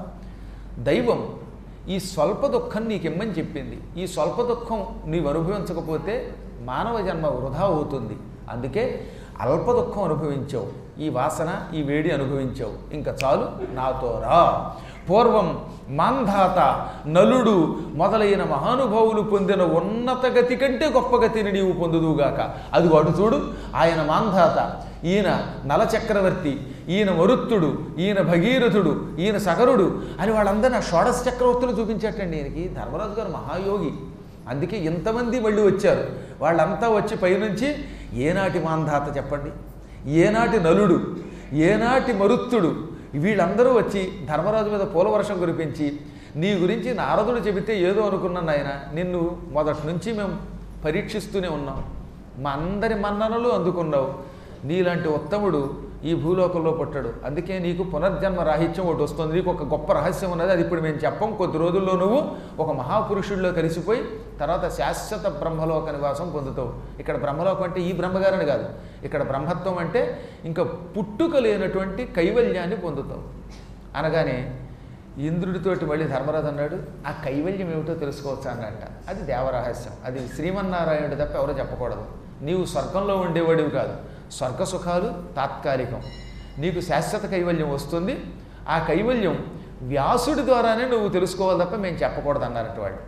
దైవం ఈ స్వల్ప దుఃఖం నీకిమ్మని చెప్పింది ఈ స్వల్ప దుఃఖం నీవు అనుభవించకపోతే మానవ జన్మ వృధా అవుతుంది అందుకే అల్ప దుఃఖం అనుభవించావు ఈ వాసన ఈ వేడి అనుభవించావు ఇంకా చాలు నాతో రా పూర్వం మాంధాత నలుడు మొదలైన మహానుభావులు పొందిన ఉన్నత గతి కంటే గొప్ప గతిని నీవు పొందుదువుగాక అది అటు చూడు ఆయన మాంధాత ఈయన నలచక్రవర్తి ఈయన వరుత్తుడు ఈయన భగీరథుడు ఈయన సగరుడు అని వాళ్ళందరినీ ఆ షోడశ చక్రవర్తులు చూపించేటండి ఈయనకి ధర్మరాజు గారు మహాయోగి అందుకే ఇంతమంది మళ్ళీ వచ్చారు వాళ్ళంతా వచ్చి పైనుంచి ఏనాటి మాంధాత చెప్పండి ఏనాటి నలుడు ఏనాటి మరుత్తుడు వీళ్ళందరూ వచ్చి ధర్మరాజు మీద పూలవర్షం కురిపించి నీ గురించి నారదుడు చెబితే ఏదో అనుకున్నాను ఆయన నిన్ను మొదటి నుంచి మేము పరీక్షిస్తూనే ఉన్నాం మా అందరి మన్ననలు అందుకున్నావు నీలాంటి ఉత్తముడు ఈ భూలోకంలో పుట్టాడు అందుకే నీకు పునర్జన్మ రాహిత్యం ఒకటి వస్తుంది నీకు ఒక గొప్ప రహస్యం ఉన్నది అది ఇప్పుడు మేము చెప్పం కొద్ది రోజుల్లో నువ్వు ఒక మహాపురుషుడిలో కలిసిపోయి తర్వాత శాశ్వత బ్రహ్మలోక నివాసం పొందుతావు ఇక్కడ బ్రహ్మలోకం అంటే ఈ బ్రహ్మగారిని కాదు ఇక్కడ బ్రహ్మత్వం అంటే ఇంకా పుట్టుక లేనటువంటి కైవల్యాన్ని పొందుతావు అనగానే ఇంద్రుడితోటి మళ్ళీ ధర్మరాజు అన్నాడు ఆ కైవల్యం ఏమిటో తెలుసుకోవచ్చు అన్నట్ట అది దేవరహస్యం అది శ్రీమన్నారాయణుడు తప్ప ఎవరో చెప్పకూడదు నీవు స్వర్గంలో ఉండేవాడివి కాదు స్వర్గ సుఖాలు తాత్కాలికం నీకు శాశ్వత కైవల్యం వస్తుంది ఆ కైవల్యం వ్యాసుడి ద్వారానే నువ్వు తెలుసుకోవాలి తప్ప మేము చెప్పకూడదు అన్నారట వాడు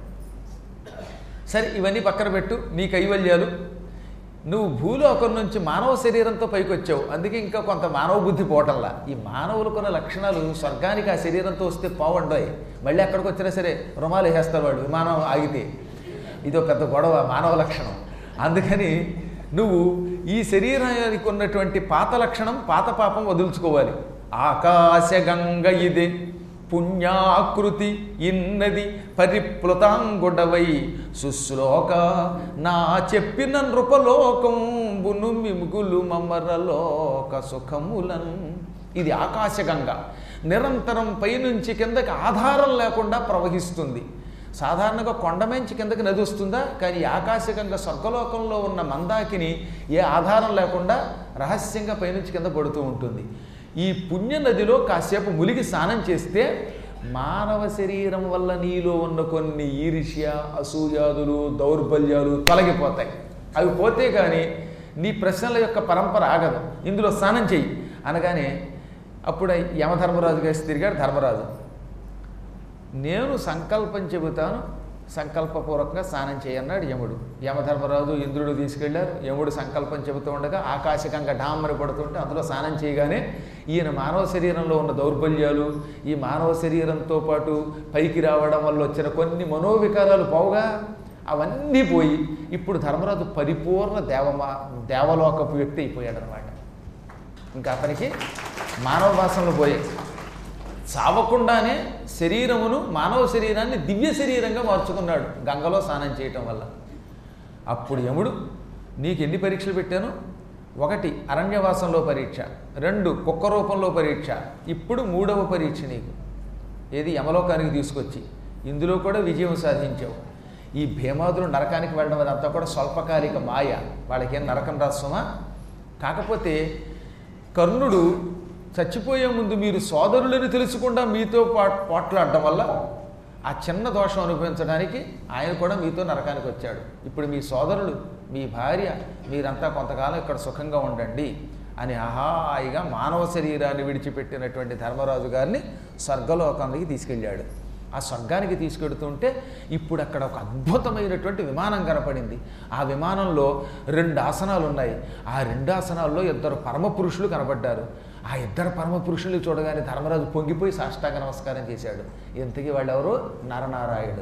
సరే ఇవన్నీ పక్కన పెట్టు నీ కైవల్యాలు నువ్వు భూలోకం నుంచి మానవ శరీరంతో పైకి వచ్చావు అందుకే ఇంకా కొంత మానవ బుద్ధి పోవటంలా ఈ మానవులకున్న లక్షణాలు స్వర్గానికి ఆ శరీరంతో వస్తే పోవండాయి మళ్ళీ అక్కడికి వచ్చినా సరే రుమాలు వేస్తారు వాడు విమానం ఆగితే ఇది ఒక పెద్ద గొడవ మానవ లక్షణం అందుకని నువ్వు ఈ శరీరానికి ఉన్నటువంటి పాత లక్షణం పాత పాపం వదులుచుకోవాలి ఆకాశగంగ ఇదే పుణ్యాకృతి ఇన్నది పరిప్లుతాంగుడవై సుశ్లోక నా చెప్పిన నృపలోకంబును మిముగులు మమరలోక సుఖములన్ ఇది ఆకాశగంగ నిరంతరం పైనుంచి కిందకి ఆధారం లేకుండా ప్రవహిస్తుంది సాధారణంగా కొండమెంచి కిందకి నది వస్తుందా కానీ ఈ ఆకాశగంగ స్వర్గలోకంలో ఉన్న మందాకిని ఏ ఆధారం లేకుండా రహస్యంగా పైనుంచి కింద పడుతూ ఉంటుంది ఈ పుణ్య నదిలో కాసేపు ములిగి స్నానం చేస్తే మానవ శరీరం వల్ల నీలో ఉన్న కొన్ని ఈర్ష్య అసూయాదులు దౌర్బల్యాలు తొలగిపోతాయి అవి పోతే కానీ నీ ప్రశ్నల యొక్క పరంపర ఆగదు ఇందులో స్నానం చెయ్యి అనగానే అప్పుడు యమధర్మరాజు గారి తిరిగాడు ధర్మరాజు నేను సంకల్పం చెబుతాను సంకల్పపూర్వకంగా స్నానం చేయన్నాడు యముడు యమధర్మరాజు ఇంద్రుడు తీసుకెళ్లారు యముడు సంకల్పం చెబుతూ ఉండగా ఆకాశకంగా డామ్మరి పడుతుంటే అందులో స్నానం చేయగానే ఈయన మానవ శరీరంలో ఉన్న దౌర్బల్యాలు ఈ మానవ శరీరంతో పాటు పైకి రావడం వల్ల వచ్చిన కొన్ని మనోవికారాలు పోవుగా అవన్నీ పోయి ఇప్పుడు ధర్మరాజు పరిపూర్ణ దేవమా దేవలోకపు వ్యక్తి అయిపోయాడు అనమాట ఇంకా అతనికి మానవ భాషలు పోయాయి చావకుండానే శరీరమును మానవ శరీరాన్ని దివ్య శరీరంగా మార్చుకున్నాడు గంగలో స్నానం చేయటం వల్ల అప్పుడు యముడు నీకు ఎన్ని పరీక్షలు పెట్టాను ఒకటి అరణ్యవాసంలో పరీక్ష రెండు కుక్క రూపంలో పరీక్ష ఇప్పుడు మూడవ పరీక్ష నీకు ఏది యమలోకానికి తీసుకొచ్చి ఇందులో కూడా విజయం సాధించావు ఈ భీమాదులు నరకానికి వెళ్ళడం అదంతా కూడా స్వల్పకాలిక మాయ వాళ్ళకేం నరకం రాస్తామా కాకపోతే కర్ణుడు చచ్చిపోయే ముందు మీరు సోదరులని తెలుసుకుండా మీతో పా పోట్లాడడం వల్ల ఆ చిన్న దోషం అనుభవించడానికి ఆయన కూడా మీతో నరకానికి వచ్చాడు ఇప్పుడు మీ సోదరులు మీ భార్య మీరంతా కొంతకాలం ఇక్కడ సుఖంగా ఉండండి అని హాయిగా మానవ శరీరాన్ని విడిచిపెట్టినటువంటి ధర్మరాజు గారిని స్వర్గలోకానికి తీసుకెళ్ళాడు ఆ స్వర్గానికి తీసుకెడుతుంటే ఇప్పుడు అక్కడ ఒక అద్భుతమైనటువంటి విమానం కనపడింది ఆ విమానంలో రెండు ఆసనాలు ఉన్నాయి ఆ రెండు ఆసనాల్లో ఇద్దరు పరమ పురుషులు కనపడ్డారు ఆ ఇద్దరు పరమ పురుషులు చూడగానే ధర్మరాజు పొంగిపోయి సాష్టాంగ నమస్కారం చేశాడు ఇంతకీ వాళ్ళు ఎవరు నరనారాయణుడు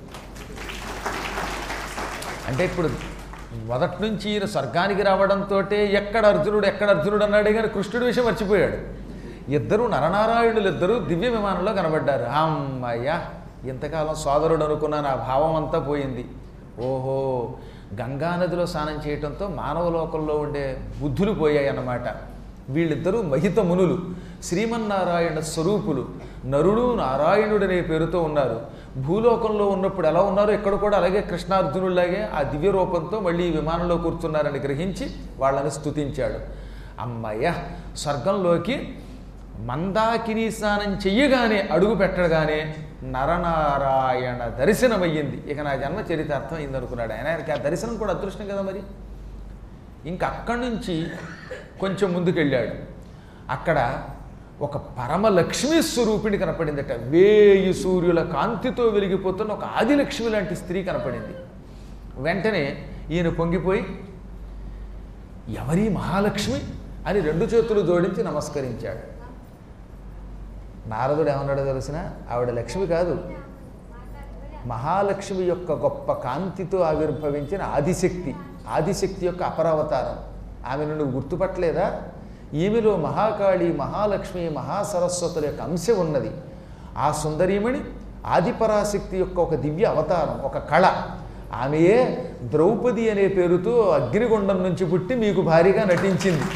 అంటే ఇప్పుడు మొదటి నుంచి ఈయన స్వర్గానికి రావడంతో ఎక్కడ అర్జునుడు ఎక్కడ అర్జునుడు అన్నాడే కానీ కృష్ణుడి విషయం మర్చిపోయాడు ఇద్దరు నరనారాయణులు ఇద్దరు దివ్య విమానంలో కనబడ్డారు అమ్మయ్య ఇంతకాలం సోదరుడు అనుకున్న నా భావం అంతా పోయింది ఓహో గంగానదిలో స్నానం చేయటంతో మానవ లోకంలో ఉండే బుద్ధులు పోయాయి అన్నమాట వీళ్ళిద్దరూ మహిత మునులు శ్రీమన్నారాయణ స్వరూపులు నరుడు నారాయణుడనే పేరుతో ఉన్నారు భూలోకంలో ఉన్నప్పుడు ఎలా ఉన్నారో ఇక్కడ కూడా అలాగే కృష్ణార్జునుల్లాగే ఆ దివ్య రూపంతో మళ్ళీ ఈ విమానంలో కూర్చున్నారని గ్రహించి వాళ్ళని స్తుతించాడు అమ్మయ్య స్వర్గంలోకి మందాకిని స్నానం చెయ్యగానే అడుగు పెట్టగానే నరనారాయణ దర్శనమయ్యింది ఇక నా జన్మ చరితార్థం అయింది అనుకున్నాడు ఆయన ఆయనకి ఆ దర్శనం కూడా అదృష్టం కదా మరి ఇంకా అక్కడి నుంచి కొంచెం ముందుకెళ్ళాడు అక్కడ ఒక పరమ లక్ష్మీ స్వరూపిణి కనపడిందట వేయి సూర్యుల కాంతితో వెలిగిపోతున్న ఒక ఆదిలక్ష్మి లాంటి స్త్రీ కనపడింది వెంటనే ఈయన పొంగిపోయి ఎవరి మహాలక్ష్మి అని రెండు చేతులు జోడించి నమస్కరించాడు నారదుడు ఏమన్నాడో తెలిసిన ఆవిడ లక్ష్మి కాదు మహాలక్ష్మి యొక్క గొప్ప కాంతితో ఆవిర్భవించిన ఆదిశక్తి ఆదిశక్తి యొక్క అపరావతారం ఆమెను నువ్వు గుర్తుపట్టలేదా ఈమెలో మహాకాళి మహాలక్ష్మి మహాసరస్వతుల యొక్క అంశం ఉన్నది ఆ సుందరీమణి ఆదిపరాశక్తి యొక్క ఒక దివ్య అవతారం ఒక కళ ఆమెయే ద్రౌపది అనే పేరుతో అగ్నిగుండం నుంచి పుట్టి మీకు భారీగా నటించింది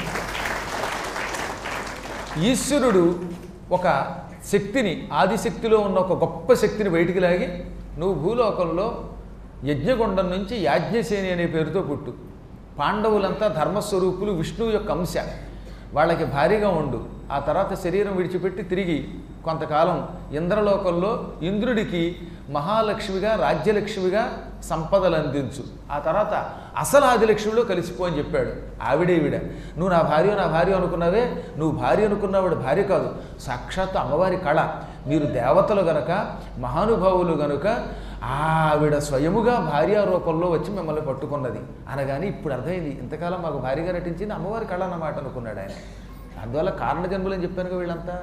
ఈశ్వరుడు ఒక శక్తిని ఆదిశక్తిలో ఉన్న ఒక గొప్ప శక్తిని బయటికి లాగి నువ్వు భూలోకంలో యజ్ఞగుండం నుంచి యాజ్ఞసేని అనే పేరుతో పుట్టు పాండవులంతా ధర్మస్వరూపులు విష్ణువు యొక్క అంశ వాళ్ళకి భారీగా ఉండు ఆ తర్వాత శరీరం విడిచిపెట్టి తిరిగి కొంతకాలం ఇంద్రలోకంలో ఇంద్రుడికి మహాలక్ష్మిగా రాజ్యలక్ష్మిగా సంపదలు అందించు ఆ తర్వాత అసలు ఆదిలక్ష్మిలో కలిసిపో అని చెప్పాడు ఆవిడే ఈవిడ నువ్వు నా భార్య నా భార్య అనుకున్నావే నువ్వు భార్య అనుకున్నావాడు భార్య కాదు సాక్షాత్ అమ్మవారి కళ మీరు దేవతలు గనక మహానుభావులు గనుక ఆవిడ స్వయముగా భార్య రూపంలో వచ్చి మిమ్మల్ని పట్టుకున్నది అనగాని ఇప్పుడు అర్థమైంది ఇంతకాలం మాకు భార్యగా నటించింది అమ్మవారి కళ అన్నమాట అనుకున్నాడు ఆయన అందువల్ల కారణ జన్మలు అని చెప్పాను వీళ్ళంతా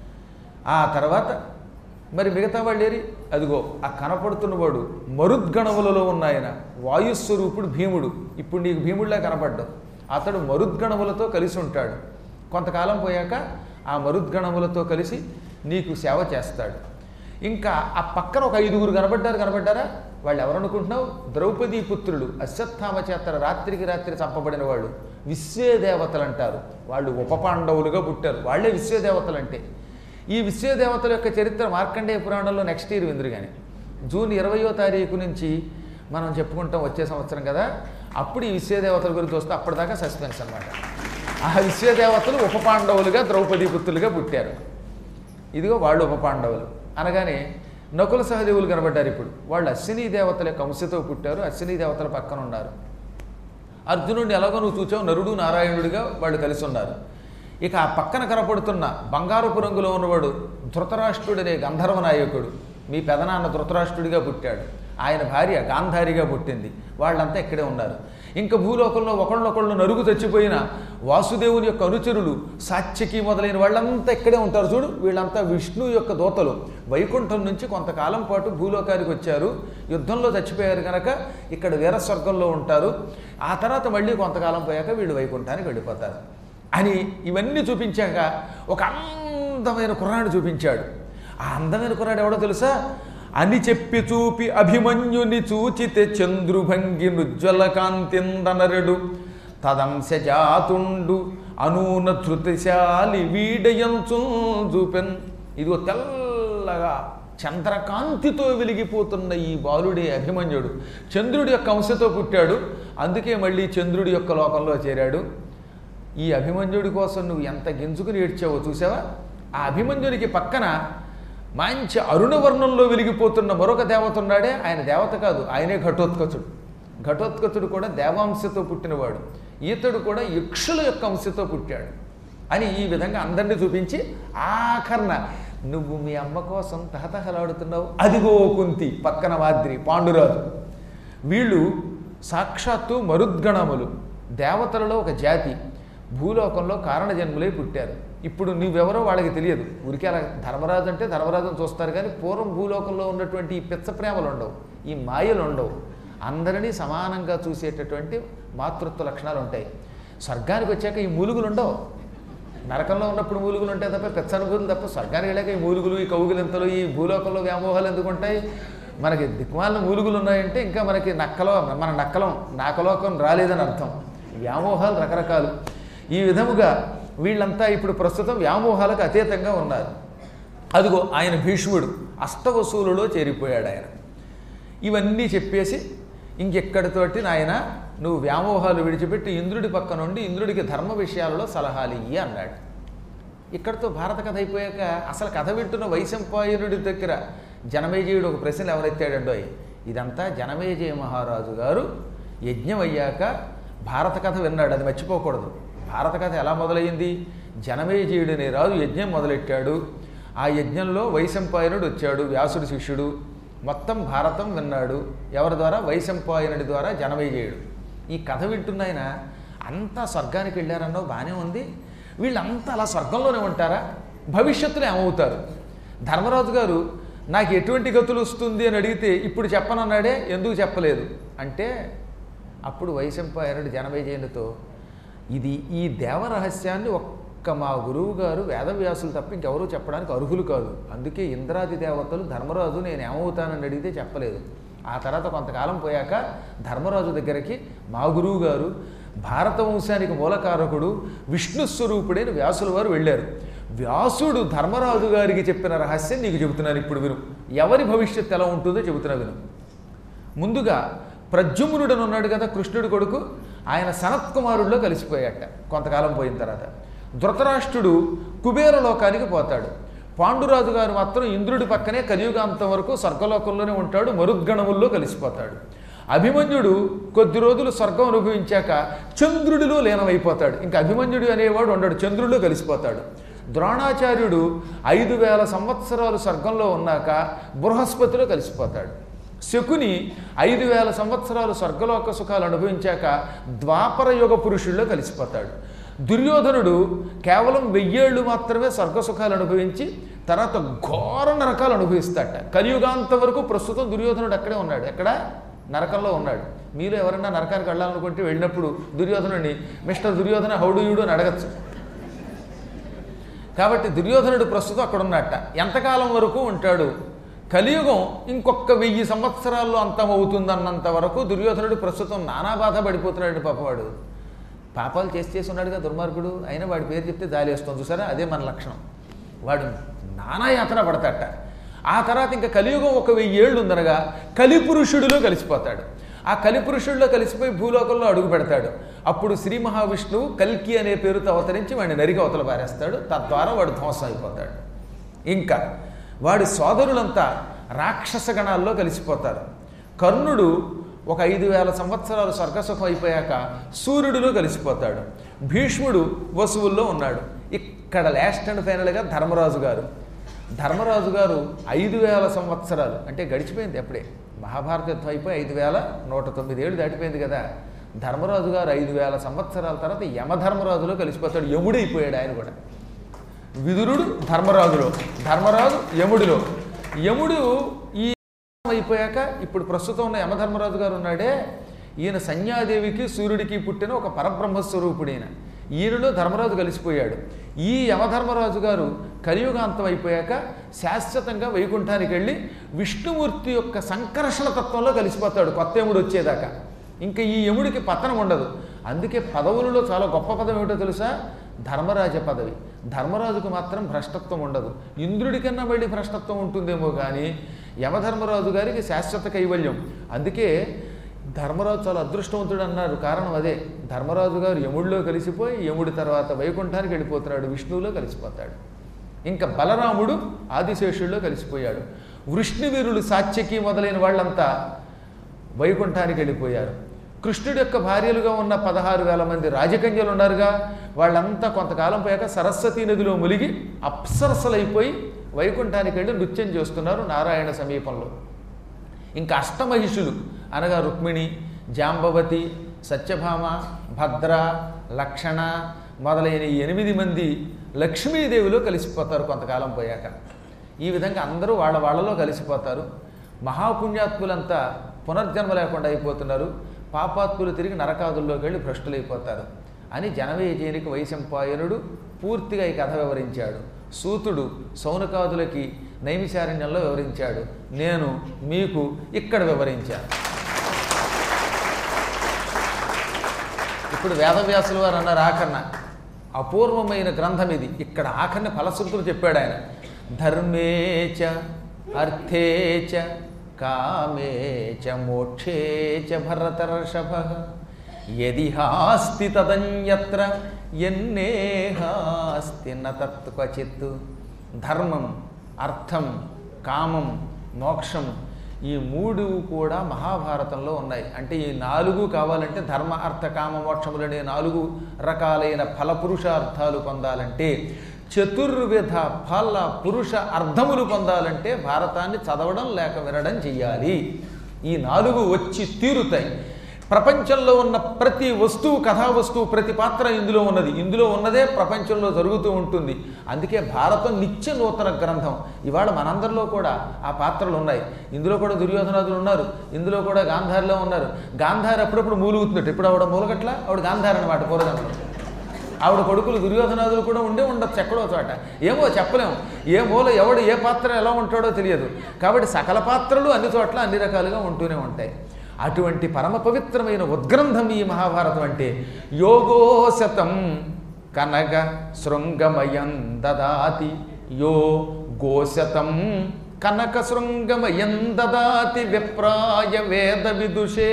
ఆ తర్వాత మరి మిగతా వాళ్ళు ఏరి అదిగో ఆ కనపడుతున్నవాడు మరుద్గణములలో ఉన్న ఆయన వాయుస్వరూపుడు భీముడు ఇప్పుడు నీకు భీముడిలా కనపడ్డావు అతడు మరుద్గణములతో కలిసి ఉంటాడు కొంతకాలం పోయాక ఆ మరుద్గణములతో కలిసి నీకు సేవ చేస్తాడు ఇంకా ఆ పక్కన ఒక ఐదుగురు కనబడ్డారు కనబడ్డారా వాళ్ళు ఎవరనుకుంటున్నావు ద్రౌపదీ పుత్రులు అశ్వత్థామ చేత రాత్రికి రాత్రి చంపబడిన వాళ్ళు విశ్వేదేవతలు అంటారు వాళ్ళు ఉపపాండవులుగా పుట్టారు వాళ్ళే విశ్వేదేవతలు అంటే ఈ విశ్వదేవతల యొక్క చరిత్ర మార్కండేయ పురాణంలో నెక్స్ట్ ఇయర్ విందురు కానీ జూన్ ఇరవయో తారీఖు నుంచి మనం చెప్పుకుంటాం వచ్చే సంవత్సరం కదా అప్పుడు ఈ విశ్వదేవతల గురించి వస్తే అప్పటిదాకా సస్పెన్స్ అనమాట ఆ విశ్వదేవతలు ఉపపాండవులుగా ద్రౌపదీ పుత్రులుగా పుట్టారు ఇదిగో వాళ్ళు ఉపపాండవులు అనగానే నకుల సహదేవులు కనబడ్డారు ఇప్పుడు వాళ్ళు అశ్విని దేవతల యొక్క అంశతో పుట్టారు అశ్విని దేవతల పక్కన ఉన్నారు అర్జునుడిని ఎలాగో నువ్వు చూచావు నరుడు నారాయణుడిగా వాళ్ళు కలిసి ఉన్నారు ఇక ఆ పక్కన కనపడుతున్న బంగారపు రంగులో ఉన్నవాడు ధృతరాష్ట్రుడనే గంధర్వ నాయకుడు మీ పెదనాన్న ధృతరాష్ట్రుడిగా పుట్టాడు ఆయన భార్య గాంధారిగా పుట్టింది వాళ్ళంతా ఇక్కడే ఉన్నారు ఇంకా భూలోకంలో ఒకళ్ళొకళ్ళు నరుగు తెచ్చిపోయిన వాసుదేవుని యొక్క అనుచరులు సాత్యకి మొదలైన వాళ్ళంతా ఇక్కడే ఉంటారు చూడు వీళ్ళంతా విష్ణు యొక్క దోతలు వైకుంఠం నుంచి కొంతకాలం పాటు భూలోకానికి వచ్చారు యుద్ధంలో చచ్చిపోయారు కనుక ఇక్కడ వీరస్వర్గంలో ఉంటారు ఆ తర్వాత మళ్ళీ కొంతకాలం పోయాక వీళ్ళు వైకుంఠానికి వెళ్ళిపోతారు అని ఇవన్నీ చూపించాక ఒక అందమైన కుర్రాడు చూపించాడు ఆ అందమైన కుర్రాడు ఎవడో తెలుసా అని చెప్పి చూపి అభిమన్యుని చూచితే చంద్రుభంగి నుజ్వల కాంతిందనరుడు తదంశజాతుండు అనూన ధృతిశాలి వీడయంచు చూపెన్ ఇదిగో తెల్లగా చంద్రకాంతితో వెలిగిపోతున్న ఈ బాలుడే అభిమన్యుడు చంద్రుడి యొక్క అంశతో పుట్టాడు అందుకే మళ్ళీ చంద్రుడి యొక్క లోకంలో చేరాడు ఈ అభిమన్యుడి కోసం నువ్వు ఎంత గింజుకుని ఏడ్చావో చూసావా ఆ అభిమన్యుడికి పక్కన మంచి అరుణవర్ణంలో వెలిగిపోతున్న మరొక దేవత ఉన్నాడే ఆయన దేవత కాదు ఆయనే ఘటోత్కచుడు ఘటోత్కచుడు కూడా దేవాంశతో పుట్టినవాడు ఈతడు కూడా యక్షుల యొక్క అంశతో పుట్టాడు అని ఈ విధంగా అందరినీ చూపించి ఆఖరణ నువ్వు మీ అమ్మ కోసం తహతహలాడుతున్నావు అదిగో కుంతి పక్కన మాద్రి పాండురాజు వీళ్ళు సాక్షాత్తు మరుద్గణములు దేవతలలో ఒక జాతి భూలోకంలో కారణజన్ములై పుట్టారు ఇప్పుడు నువ్వెవరో వాళ్ళకి తెలియదు ఊరికే అలా ధర్మరాజు అంటే ధర్మరాజుని చూస్తారు కానీ పూర్వం భూలోకంలో ఉన్నటువంటి ఈ పిచ్చ ప్రేమలు ఉండవు ఈ మాయలు ఉండవు అందరినీ సమానంగా చూసేటటువంటి మాతృత్వ లక్షణాలు ఉంటాయి స్వర్గానికి వచ్చాక ఈ మూలుగులు ఉండవు నరకంలో ఉన్నప్పుడు మూలుగులు ఉంటాయి తప్ప పెచ్చనుభూతులు తప్ప స్వర్గానికి వెళ్ళాక ఈ మూలుగులు ఈ కౌగులింతలు ఈ భూలోకంలో వ్యామోహాలు ఎందుకు ఉంటాయి మనకి దిక్మాలిన మూలుగులు ఉన్నాయంటే ఇంకా మనకి నక్కలో మన నక్కలం నాకలోకం రాలేదని అర్థం వ్యామోహాలు రకరకాలు ఈ విధముగా వీళ్ళంతా ఇప్పుడు ప్రస్తుతం వ్యామోహాలకు అతీతంగా ఉన్నారు అదిగో ఆయన భీష్ముడు అష్టవసూలులో చేరిపోయాడు ఆయన ఇవన్నీ చెప్పేసి ఇంకెక్కడితోటి నాయన నువ్వు వ్యామోహాలు విడిచిపెట్టి ఇంద్రుడి పక్క నుండి ఇంద్రుడికి ధర్మ విషయాలలో సలహాలు ఇయ్యి అన్నాడు ఇక్కడితో భారత కథ అయిపోయాక అసలు కథ వింటున్న వైశంపాయనుడి దగ్గర జనమేజయుడు ఒక ప్రశ్న ఎవరెత్తాడండో ఇదంతా జనమేజయ మహారాజు గారు యజ్ఞం అయ్యాక భారత కథ విన్నాడు అది మర్చిపోకూడదు భారత కథ ఎలా మొదలయ్యింది జనమేజయుడు అనే రాజు యజ్ఞం మొదలెట్టాడు ఆ యజ్ఞంలో వైశంపాయనుడు వచ్చాడు వ్యాసుడి శిష్యుడు మొత్తం భారతం విన్నాడు ఎవరి ద్వారా వైశంపాయనుడి ద్వారా జనమేజయుడు ఈ కథ వింటున్నాయన అంతా స్వర్గానికి వెళ్ళారన్నావు బాగానే ఉంది వీళ్ళంతా అలా స్వర్గంలోనే ఉంటారా భవిష్యత్తులో ఏమవుతారు ధర్మరాజు గారు నాకు ఎటువంటి గతులు వస్తుంది అని అడిగితే ఇప్పుడు చెప్పనన్నాడే ఎందుకు చెప్పలేదు అంటే అప్పుడు వైశంపాయనుడు జనమేజయునితో ఇది ఈ దేవరహస్యాన్ని ఒక్క మా గురువు గారు వేదవ్యాసులు తప్ప ఇంకెవరూ చెప్పడానికి అర్హులు కాదు అందుకే ఇంద్రాది దేవతలు ధర్మరాజు నేను ఏమవుతానని అడిగితే చెప్పలేదు ఆ తర్వాత కొంతకాలం పోయాక ధర్మరాజు దగ్గరికి మా గురువు గారు భారత వంశానికి మూలకారకుడు విష్ణు స్వరూపుడైన వ్యాసుల వారు వెళ్ళారు వ్యాసుడు ధర్మరాజు గారికి చెప్పిన రహస్యం నీకు చెబుతున్నాను ఇప్పుడు విను ఎవరి భవిష్యత్తు ఎలా ఉంటుందో చెబుతున్నా విను ముందుగా ప్రద్యుమ్నుడు అని ఉన్నాడు కదా కృష్ణుడి కొడుకు ఆయన సనత్కుమారుల్లో కలిసిపోయాట కొంతకాలం పోయిన తర్వాత ధృతరాష్ట్రుడు కుబేర లోకానికి పోతాడు పాండురాజు గారు మాత్రం ఇంద్రుడి పక్కనే కలియుగాంతం వరకు స్వర్గలోకంలోనే ఉంటాడు మరుద్గణముల్లో కలిసిపోతాడు అభిమన్యుడు కొద్ది రోజులు స్వర్గం అనుభవించాక చంద్రుడిలో లీనమైపోతాడు ఇంకా అభిమన్యుడు అనేవాడు ఉండడు చంద్రుడిలో కలిసిపోతాడు ద్రోణాచార్యుడు ఐదు వేల సంవత్సరాలు స్వర్గంలో ఉన్నాక బృహస్పతిలో కలిసిపోతాడు శకుని ఐదు వేల సంవత్సరాలు స్వర్గలోక సుఖాలు అనుభవించాక ద్వాపర యుగ పురుషుల్లో కలిసిపోతాడు దుర్యోధనుడు కేవలం వెయ్యేళ్ళు మాత్రమే స్వర్గ సుఖాలు అనుభవించి తర్వాత ఘోర నరకాలు అనుభవిస్తాడట కలియుగాంత వరకు ప్రస్తుతం దుర్యోధనుడు అక్కడే ఉన్నాడు ఎక్కడ నరకంలో ఉన్నాడు మీలో ఎవరైనా నరకానికి వెళ్ళాలనుకుంటే వెళ్ళినప్పుడు దుర్యోధనుడిని మిస్టర్ దుర్యోధన హౌడు యూడు అని అడగచ్చు కాబట్టి దుర్యోధనుడు ప్రస్తుతం అక్కడ ఉన్నట్ట ఎంతకాలం వరకు ఉంటాడు కలియుగం ఇంకొక వెయ్యి సంవత్సరాల్లో అంతమవుతుందన్నంత వరకు దుర్యోధనుడు ప్రస్తుతం నానా బాధ పడిపోతున్నాడు పాపవాడు పాపాలు చేసి చేసి ఉన్నాడుగా దుర్మార్గుడు అయినా వాడి పేరు చెప్తే జాలేస్తుంది చూసారా అదే మన లక్షణం వాడు నానా యాతన పడతాట ఆ తర్వాత ఇంకా కలియుగం ఒక వెయ్యి ఏళ్ళు ఉందనగా కలిపురుషుడిలో కలిసిపోతాడు ఆ కలిపురుషుడిలో కలిసిపోయి భూలోకంలో అడుగు పెడతాడు అప్పుడు శ్రీ మహావిష్ణువు కల్కి అనే పేరుతో అవతరించి వాడిని నరికి అవతల పారేస్తాడు తద్వారా వాడు ధ్వంసం అయిపోతాడు ఇంకా వాడి సోదరులంతా రాక్షస గణాల్లో కలిసిపోతారు కర్ణుడు ఒక ఐదు వేల సంవత్సరాలు స్వర్గసుఖం అయిపోయాక సూర్యుడిలో కలిసిపోతాడు భీష్ముడు వసువుల్లో ఉన్నాడు ఇక్కడ లాస్ట్ అండ్ ఫైనల్గా ధర్మరాజు గారు ధర్మరాజు గారు ఐదు వేల సంవత్సరాలు అంటే గడిచిపోయింది అప్పుడే మహాభారత యుద్ధం అయిపోయి ఐదు వేల నూట తొమ్మిది ఏళ్ళు దాటిపోయింది కదా ధర్మరాజు గారు ఐదు వేల సంవత్సరాల తర్వాత యమధర్మరాజులో కలిసిపోతాడు యముడైపోయాడు ఆయన కూడా విదురుడు ధర్మరాజులో ధర్మరాజు యముడిలో యముడు ఈ అయిపోయాక ఇప్పుడు ప్రస్తుతం ఉన్న యమధర్మరాజు గారు ఉన్నాడే ఈయన సంధ్యాదేవికి సూర్యుడికి పుట్టిన ఒక పరబ్రహ్మస్వరూపుడైన ఈయనలో ధర్మరాజు కలిసిపోయాడు ఈ యమధర్మరాజు గారు కలియుగాంతం అయిపోయాక శాశ్వతంగా వైకుంఠానికి వెళ్ళి విష్ణుమూర్తి యొక్క సంకర్షణ తత్వంలో కలిసిపోతాడు కొత్త యముడు వచ్చేదాకా ఇంకా ఈ యముడికి పతనం ఉండదు అందుకే పదవులలో చాలా గొప్ప పదం ఏమిటో తెలుసా ధర్మరాజ పదవి ధర్మరాజుకు మాత్రం భ్రష్టత్వం ఉండదు ఇంద్రుడికన్నా వెళ్ళి భ్రష్టత్వం ఉంటుందేమో కానీ యమధర్మరాజు గారికి శాశ్వత కైవల్యం అందుకే ధర్మరాజు చాలా అదృష్టవంతుడు అన్నారు కారణం అదే ధర్మరాజు గారు యముడిలో కలిసిపోయి యముడి తర్వాత వైకుంఠానికి వెళ్ళిపోతున్నాడు విష్ణువులో కలిసిపోతాడు ఇంకా బలరాముడు ఆదిశేషుల్లో కలిసిపోయాడు వృష్ణువీరులు సాత్యకి మొదలైన వాళ్ళంతా వైకుంఠానికి వెళ్ళిపోయారు కృష్ణుడి యొక్క భార్యలుగా ఉన్న పదహారు వేల మంది రాజకన్యలు ఉన్నారుగా వాళ్ళంతా కొంతకాలం పోయాక సరస్వతీ నదిలో మునిగి అప్సరసలైపోయి వైకుంఠానికి వెళ్ళి నృత్యం చేస్తున్నారు నారాయణ సమీపంలో ఇంకా అష్టమహిషులు అనగా రుక్మిణి జాంబవతి సత్యభామ భద్ర లక్షణ మొదలైన ఈ ఎనిమిది మంది లక్ష్మీదేవిలో కలిసిపోతారు కొంతకాలం పోయాక ఈ విధంగా అందరూ వాళ్ళ వాళ్ళలో కలిసిపోతారు మహాపుణ్యాత్ములంతా పునర్జన్మ లేకుండా అయిపోతున్నారు పాపాత్ములు తిరిగి నరకాదుల్లోకి వెళ్ళి భ్రష్టులైపోతారు అని జనమేజయునికి వైశంపాయనుడు పూర్తిగా ఈ కథ వివరించాడు సూతుడు సౌనకాదులకి నైమిశారణ్యంలో వివరించాడు నేను మీకు ఇక్కడ వివరించాను ఇప్పుడు వేదవ్యాసుల వారు అన్నారు ఆఖరణ అపూర్వమైన గ్రంథం ఇది ఇక్కడ ఆఖరిని ఫలశ్రుతులు చెప్పాడు ఆయన ధర్మేచ అర్థేచ కామేచ మోక్షేచ భరతర్షభ యదిహాస్తి తదన్యత్ర ఎన్నేహాస్తి నతత్వచిత్ ధర్మం అర్థం కామం మోక్షం ఈ మూడు కూడా మహాభారతంలో ఉన్నాయి అంటే ఈ నాలుగు కావాలంటే ధర్మ అర్థ కామ మోక్షములనే నాలుగు రకాలైన ఫలపురుషార్థాలు పొందాలంటే చతుర్విధ ఫల పురుష అర్థములు పొందాలంటే భారతాన్ని చదవడం లేక వినడం చెయ్యాలి ఈ నాలుగు వచ్చి తీరుతాయి ప్రపంచంలో ఉన్న ప్రతి వస్తువు కథా వస్తువు ప్రతి పాత్ర ఇందులో ఉన్నది ఇందులో ఉన్నదే ప్రపంచంలో జరుగుతూ ఉంటుంది అందుకే భారతం నిత్య నూతన గ్రంథం ఇవాళ మనందరిలో కూడా ఆ పాత్రలు ఉన్నాయి ఇందులో కూడా దుర్యోధనాదులు ఉన్నారు ఇందులో కూడా గాంధారిలో ఉన్నారు గాంధారి అప్పుడప్పుడు మూలుగుతున్నట్టు ఇప్పుడు ఆవిడ మూలగట్ల ఆవిడ గాంధారి అనమాట పూర్వజన్మలో ఆవిడ కొడుకులు దుర్యోధనాదులు కూడా ఉండే ఉండొచ్చు ఎక్కడో చోట ఏమో చెప్పలేము ఏ మూల ఎవడు ఏ పాత్ర ఎలా ఉంటాడో తెలియదు కాబట్టి సకల పాత్రలు అన్ని చోట్ల అన్ని రకాలుగా ఉంటూనే ఉంటాయి అటువంటి పరమ పవిత్రమైన ఉద్గ్రంథం ఈ మహాభారతం అంటే యోగో శతం కనక శృంగమయం దదాతి యో గోశతం కనక శృంగమయం దదాతి విప్రాయ వేద విదుషే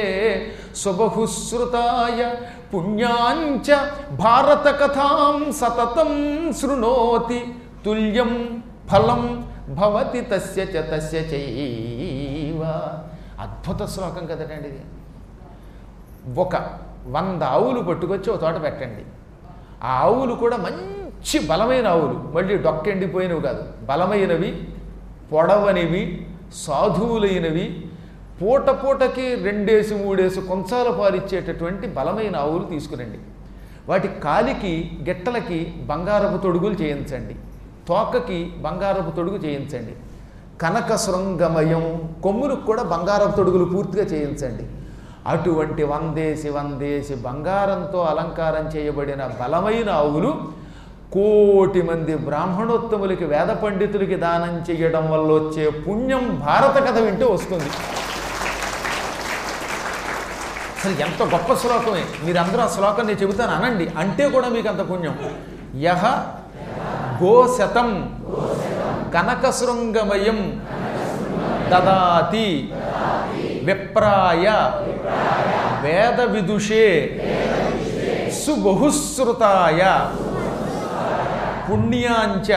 సుబహుశ్రుతాయ పుణ్యాంచ భారత కథాం సతతం శృణోతి తుల్యం ఫలం భవతి తస్య చ తస్య చైవ అద్భుత శ్లోకం కదటండి ఇది ఒక వంద ఆవులు పట్టుకొచ్చి ఒక తోట పెట్టండి ఆ ఆవులు కూడా మంచి బలమైన ఆవులు మళ్ళీ డొక్కెండిపోయినవి కాదు బలమైనవి పొడవనివి సాధువులైనవి పూట పూటకి రెండేసి మూడేసి కొంచాల పాలిచ్చేటటువంటి బలమైన ఆవులు తీసుకురండి వాటి కాలికి గిట్టలకి బంగారపు తొడుగులు చేయించండి తోకకి బంగారపు తొడుగు చేయించండి కనక శృంగమయం కొమ్ములకు కూడా బంగారపు తొడుగులు పూర్తిగా చేయించండి అటువంటి వందేసి వందేసి బంగారంతో అలంకారం చేయబడిన బలమైన ఆవులు కోటి మంది బ్రాహ్మణోత్తములకి వేద పండితులకి దానం చేయడం వల్ల వచ్చే పుణ్యం భారత కథ వింటే వస్తుంది అసలు ఎంత గొప్ప శ్లోకమే మీరందరూ ఆ శ్లోకం నేను చెబుతాను అనండి అంటే కూడా మీకు అంత పుణ్యం యహ గోశతం కనకశృంగమయం దదాతి విప్రాయ వేద విదుషే సుబహుశ్రుతాయ పుణ్యాంచ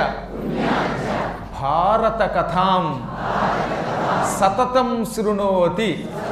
భారత కథాం సతతం శృణోతి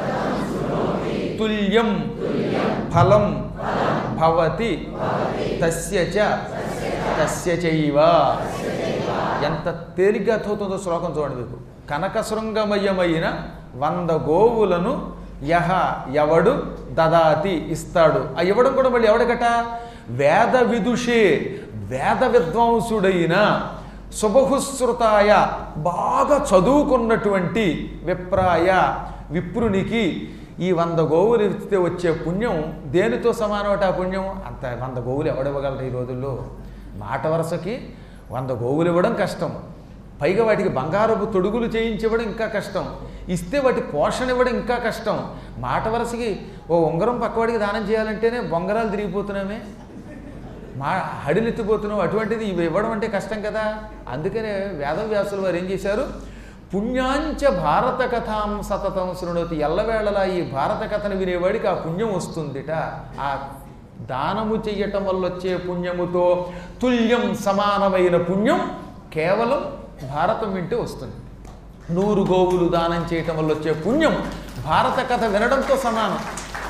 తుల్యం ఫలం భవతి తస్య చ తస్య చైవ ఎంత తేలిగ్గా అర్థమవుతుందో శ్లోకం చూడండి మీకు కనకశృంగమయమైన వంద గోవులను యహ ఎవడు దదాతి ఇస్తాడు ఆ ఇవ్వడం కూడా మళ్ళీ ఎవడికట వేద విదుషే వేద విద్వాంసుడైన శుభహుశ్రుతాయ బాగా చదువుకున్నటువంటి విప్రాయ విప్రునికి ఈ వంద గోవులు ఇస్తే వచ్చే పుణ్యం దేనితో సమానమట ఆ పుణ్యం అంత వంద గోవులు ఎవడివ్వగలరు ఈ రోజుల్లో మాట వరుసకి వంద గోవులు ఇవ్వడం కష్టం పైగా వాటికి బంగారపు తొడుగులు చేయించివ్వడం ఇంకా కష్టం ఇస్తే వాటి పోషణ ఇవ్వడం ఇంకా కష్టం మాట వరుసకి ఓ ఉంగరం పక్కవాడికి దానం చేయాలంటేనే బొంగరాలు తిరిగిపోతున్నామే మా హడిలెత్తిపోతున్నాం అటువంటిది ఇవి ఇవ్వడం అంటే కష్టం కదా అందుకనే వేదవ్యాసులు వారు ఏం చేశారు పుణ్యాంచ భారత కథాం సతతం శృణోతి ఎల్లవేళలా ఈ భారత కథను వినేవాడికి ఆ పుణ్యం వస్తుందిట ఆ దానము చెయ్యటం వల్ల వచ్చే పుణ్యముతో తుల్యం సమానమైన పుణ్యం కేవలం భారతం వింటే వస్తుంది నూరు గోవులు దానం చేయటం వల్ల వచ్చే పుణ్యం భారత కథ వినడంతో సమానం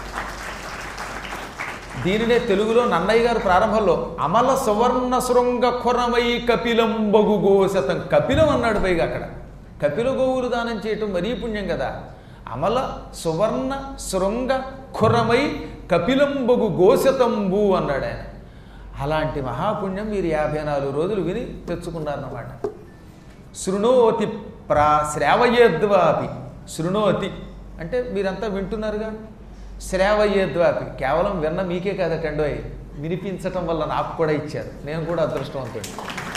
దీనినే తెలుగులో నన్నయ్య గారు ప్రారంభంలో అమల సువర్ణ శృంగ ఖురమై కపిలం బగు గోశతం కపిలం అన్నాడు పైగా అక్కడ కపిల గోవులు దానం చేయటం మరీ పుణ్యం కదా అమల సువర్ణ శృంగ ఖురమై కపిలం బగు గోశతంబు అన్నాడు ఆయన అలాంటి మహాపుణ్యం మీరు యాభై నాలుగు రోజులు విని తెచ్చుకున్నారన్నమాట శృణోతి ప్రా శ్రావయేద్వాపి శృణోతి అంటే మీరంతా వింటున్నారుగా శ్రావయేద్వాపి కేవలం విన్న మీకే కాదటండోయ్ వినిపించటం వల్ల నాకు కూడా ఇచ్చారు నేను కూడా అదృష్టవంతుడు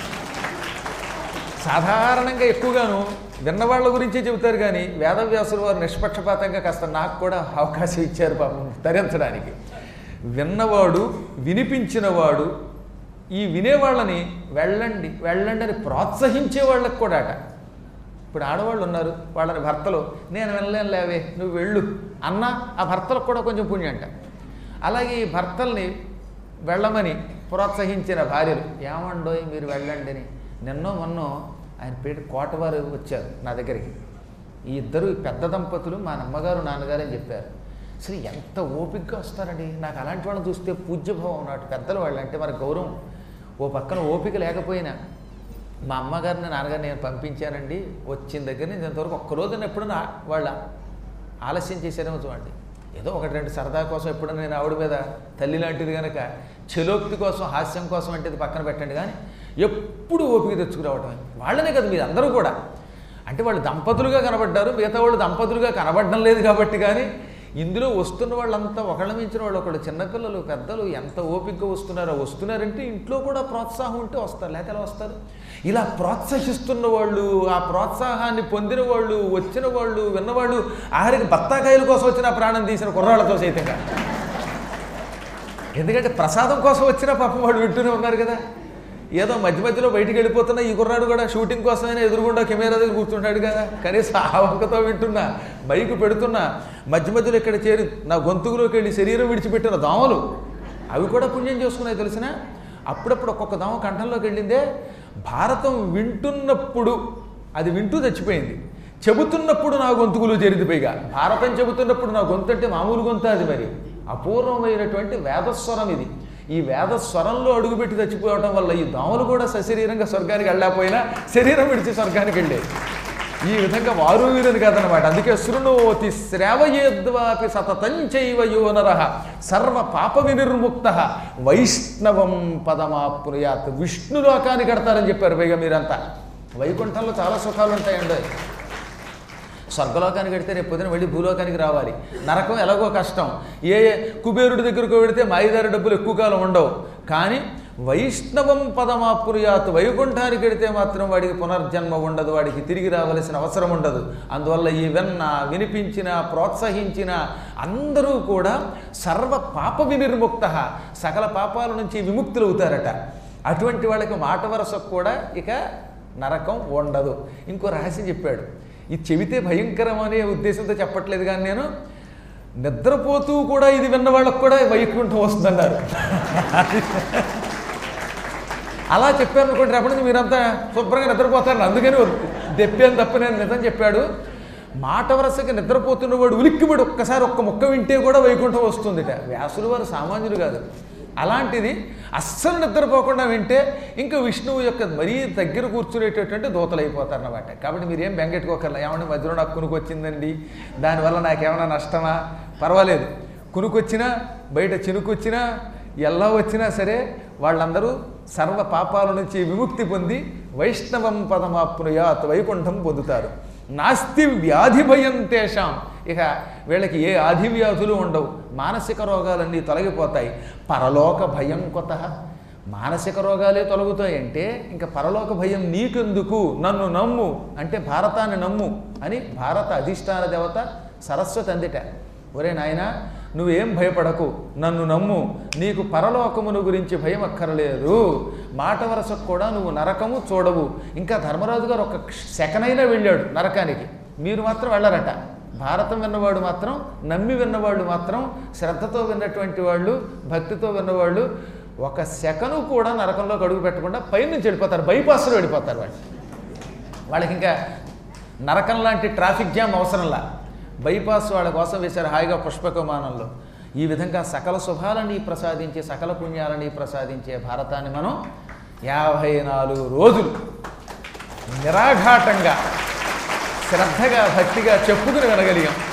సాధారణంగా ఎక్కువగాను విన్నవాళ్ళ గురించే చెబుతారు కానీ వేదవ్యాసులు వారు నిష్పక్షపాతంగా కాస్త నాకు కూడా అవకాశం ఇచ్చారు పాపం ధరించడానికి విన్నవాడు వినిపించినవాడు ఈ వినేవాళ్ళని వెళ్ళండి వెళ్ళండి అని ప్రోత్సహించే వాళ్ళకి కూడా అట ఇప్పుడు ఆడవాళ్ళు ఉన్నారు వాళ్ళని భర్తలు నేను వెళ్ళలేను లేవే నువ్వు వెళ్ళు అన్న ఆ భర్తలకు కూడా కొంచెం పుణ్యం అంట అలాగే ఈ భర్తల్ని వెళ్ళమని ప్రోత్సహించిన భార్యలు ఏమండోయ్ మీరు వెళ్ళండి అని నిన్నో మొన్నో ఆయన పేరు కోటవారు వచ్చారు నా దగ్గరికి ఈ ఇద్దరు పెద్ద దంపతులు మా అమ్మగారు నాన్నగారు అని చెప్పారు అసలు ఎంత ఓపికగా వస్తారండి నాకు అలాంటి వాళ్ళని చూస్తే పూజ్యభావం నాటు పెద్దలు వాళ్ళు అంటే మన గౌరవం ఓ పక్కన ఓపిక లేకపోయినా మా అమ్మగారిని నాన్నగారిని నేను పంపించానండి వచ్చిన దగ్గర నుంచి ఇంతవరకు ఒక్కరోజు ఎప్పుడైనా వాళ్ళ ఆలస్యం చేశారేమో చూడండి ఏదో ఒకటి రెండు సరదా కోసం ఎప్పుడైనా నేను ఆవిడ మీద తల్లి లాంటిది కనుక చెలోక్తి కోసం హాస్యం కోసం అంటే ఇది పక్కన పెట్టండి కానీ ఎప్పుడు ఓపిక తెచ్చుకురావటమే వాళ్ళనే కదా మీరు అందరూ కూడా అంటే వాళ్ళు దంపతులుగా కనబడ్డారు మిగతా వాళ్ళు దంపతులుగా కనబడడం లేదు కాబట్టి కానీ ఇందులో వస్తున్న వాళ్ళంతా ఒకళ్ళ మించిన వాళ్ళు ఒకళ్ళు చిన్నపిల్లలు పెద్దలు ఎంత ఓపికగా వస్తున్నారో వస్తున్నారంటే ఇంట్లో కూడా ప్రోత్సాహం ఉంటే వస్తారు లేకపోతే ఎలా వస్తారు ఇలా ప్రోత్సహిస్తున్న వాళ్ళు ఆ ప్రోత్సాహాన్ని పొందిన వాళ్ళు వచ్చిన వాళ్ళు విన్నవాళ్ళు ఆఖరికి బత్తాకాయల కోసం వచ్చిన ప్రాణం తీసిన కుర్రాళ్ళతో సైతంగా ఎందుకంటే ప్రసాదం కోసం వచ్చిన పాపం వాళ్ళు వింటూనే ఉన్నారు కదా ఏదో మధ్య మధ్యలో బయటికి వెళ్ళిపోతున్నా ఈ కుర్రాడు కూడా షూటింగ్ కోసమైనా ఎదురుగుండా కెమెరా దగ్గర కూర్చుంటాడు కదా కనీసం ఆ వంకతో వింటున్నా బైక్ పెడుతున్నా మధ్య మధ్యలో ఇక్కడ చేరి నా గొంతుకులోకి వెళ్ళి శరీరం విడిచిపెట్టిన దోమలు అవి కూడా పుణ్యం చేసుకున్నాయి తెలిసిన అప్పుడప్పుడు ఒక్కొక్క దోమ కంఠంలోకి వెళ్ళిందే భారతం వింటున్నప్పుడు అది వింటూ చచ్చిపోయింది చెబుతున్నప్పుడు నా గొంతుకులు చేరింది పైగా భారతం చెబుతున్నప్పుడు నా గొంతు అంటే మామూలు గొంతు అది మరి అపూర్వమైనటువంటి వేదస్వరం ఇది ఈ వేదస్వరంలో అడుగుపెట్టి చచ్చిపోవడం వల్ల ఈ దోమలు కూడా సశరీరంగా స్వర్గానికి వెళ్ళకపోయినా శరీరం విడిచి స్వర్గానికి వెళ్ళేది ఈ విధంగా వారు వీరని కాదనమాట అందుకే శృణోతి శ్రావయేద్వాపి సతతం చైవ యోనర సర్వ పాప వినిర్ముక్త వైష్ణవం పదమాప్నుయాత్ విష్ణు లోకానికి కడతారని చెప్పారు పైగా మీరంతా వైకుంఠంలో చాలా సుఖాలు ఉంటాయండి స్వర్గలోకానికి వెడితే రేపు పొద్దున వెళ్ళి భూలోకానికి రావాలి నరకం ఎలాగో కష్టం ఏ ఏ కుబేరుడి దగ్గరకు వెడితే మాయిదారి డబ్బులు ఎక్కువ కాలం ఉండవు కానీ వైష్ణవం పదమాపుర్యాత్ వైకుంఠానికి వెడితే మాత్రం వాడికి పునర్జన్మ ఉండదు వాడికి తిరిగి రావలసిన అవసరం ఉండదు అందువల్ల ఈ విన్న వినిపించిన ప్రోత్సహించిన అందరూ కూడా సర్వ పాప వినిర్ముక్త సకల పాపాల నుంచి విముక్తులు అవుతారట అటువంటి వాళ్ళకి మాట వరసకు కూడా ఇక నరకం ఉండదు ఇంకో రహస్యం చెప్పాడు ఇది చెబితే భయంకరం అనే ఉద్దేశంతో చెప్పట్లేదు కానీ నేను నిద్రపోతూ కూడా ఇది విన్న వాళ్ళకు కూడా వైకుంఠం వస్తుందన్నారు అలా చెప్పాను అనుకోండి రేపటి నుంచి మీరంతా శుభ్రంగా నిద్రపోతారు అందుకని దెప్పాను తప్ప నేను నిజం చెప్పాడు మాట వరసకి నిద్రపోతున్న వాడు ఉలిక్కిపడి ఒక్కసారి ఒక్క ముక్క వింటే కూడా వైకుంఠం వస్తుందిట వ్యాసులు వారు సామాన్యులు కాదు అలాంటిది అస్సలు నిద్రపోకుండా వింటే ఇంకా విష్ణువు యొక్క మరీ దగ్గర కూర్చునేటటువంటి దూతలైపోతారన్నమాట కాబట్టి మీరు ఏం బెంగెట్టుకోకర్లా ఏమన్నా మధ్యలో నాకు కునుకొచ్చిందండి దానివల్ల నాకేమైనా నష్టమా పర్వాలేదు కునుకొచ్చినా బయట చినుకొచ్చినా ఎలా వచ్చినా సరే వాళ్ళందరూ సర్వ పాపాల నుంచి విముక్తి పొంది వైష్ణవం పదమాప్నుయాత్ వైకుంఠం పొందుతారు నాస్తి వ్యాధి భయం తేషాం ఇక వీళ్ళకి ఏ ఆది వ్యాధులు ఉండవు మానసిక రోగాలన్నీ తొలగిపోతాయి పరలోక భయం కొత్త మానసిక రోగాలే తొలగుతాయంటే ఇంకా పరలోక భయం నీకెందుకు నన్ను నమ్ము అంటే భారతాన్ని నమ్ము అని భారత అధిష్టాన దేవత సరస్వతి అందిట ఒరే నాయన నువ్వేం భయపడకు నన్ను నమ్ము నీకు పరలోకమును గురించి భయం అక్కరలేదు మాట వరసకు కూడా నువ్వు నరకము చూడవు ఇంకా ధర్మరాజు గారు ఒక సెకనైనా వెళ్ళాడు నరకానికి మీరు మాత్రం వెళ్ళరట భారతం విన్నవాడు మాత్రం నమ్మి విన్నవాళ్ళు మాత్రం శ్రద్ధతో విన్నటువంటి వాళ్ళు భక్తితో విన్నవాళ్ళు ఒక సెకను కూడా నరకంలో అడుగు పెట్టకుండా పైనుంచి వెళ్ళిపోతారు బైపాస్లో వెళ్ళిపోతారు వాళ్ళు వాళ్ళకి ఇంకా నరకం లాంటి ట్రాఫిక్ జామ్ అవసరంలా బైపాస్ వాళ్ళ కోసం వేశారు హాయిగా పుష్పక విమానంలో ఈ విధంగా సకల శుభాలని ప్రసాదించే సకల పుణ్యాలని ప్రసాదించే భారతాన్ని మనం యాభై నాలుగు రోజులు నిరాఘాటంగా శ్రద్ధగా భక్తిగా చెప్పుకుని వినగలిగాం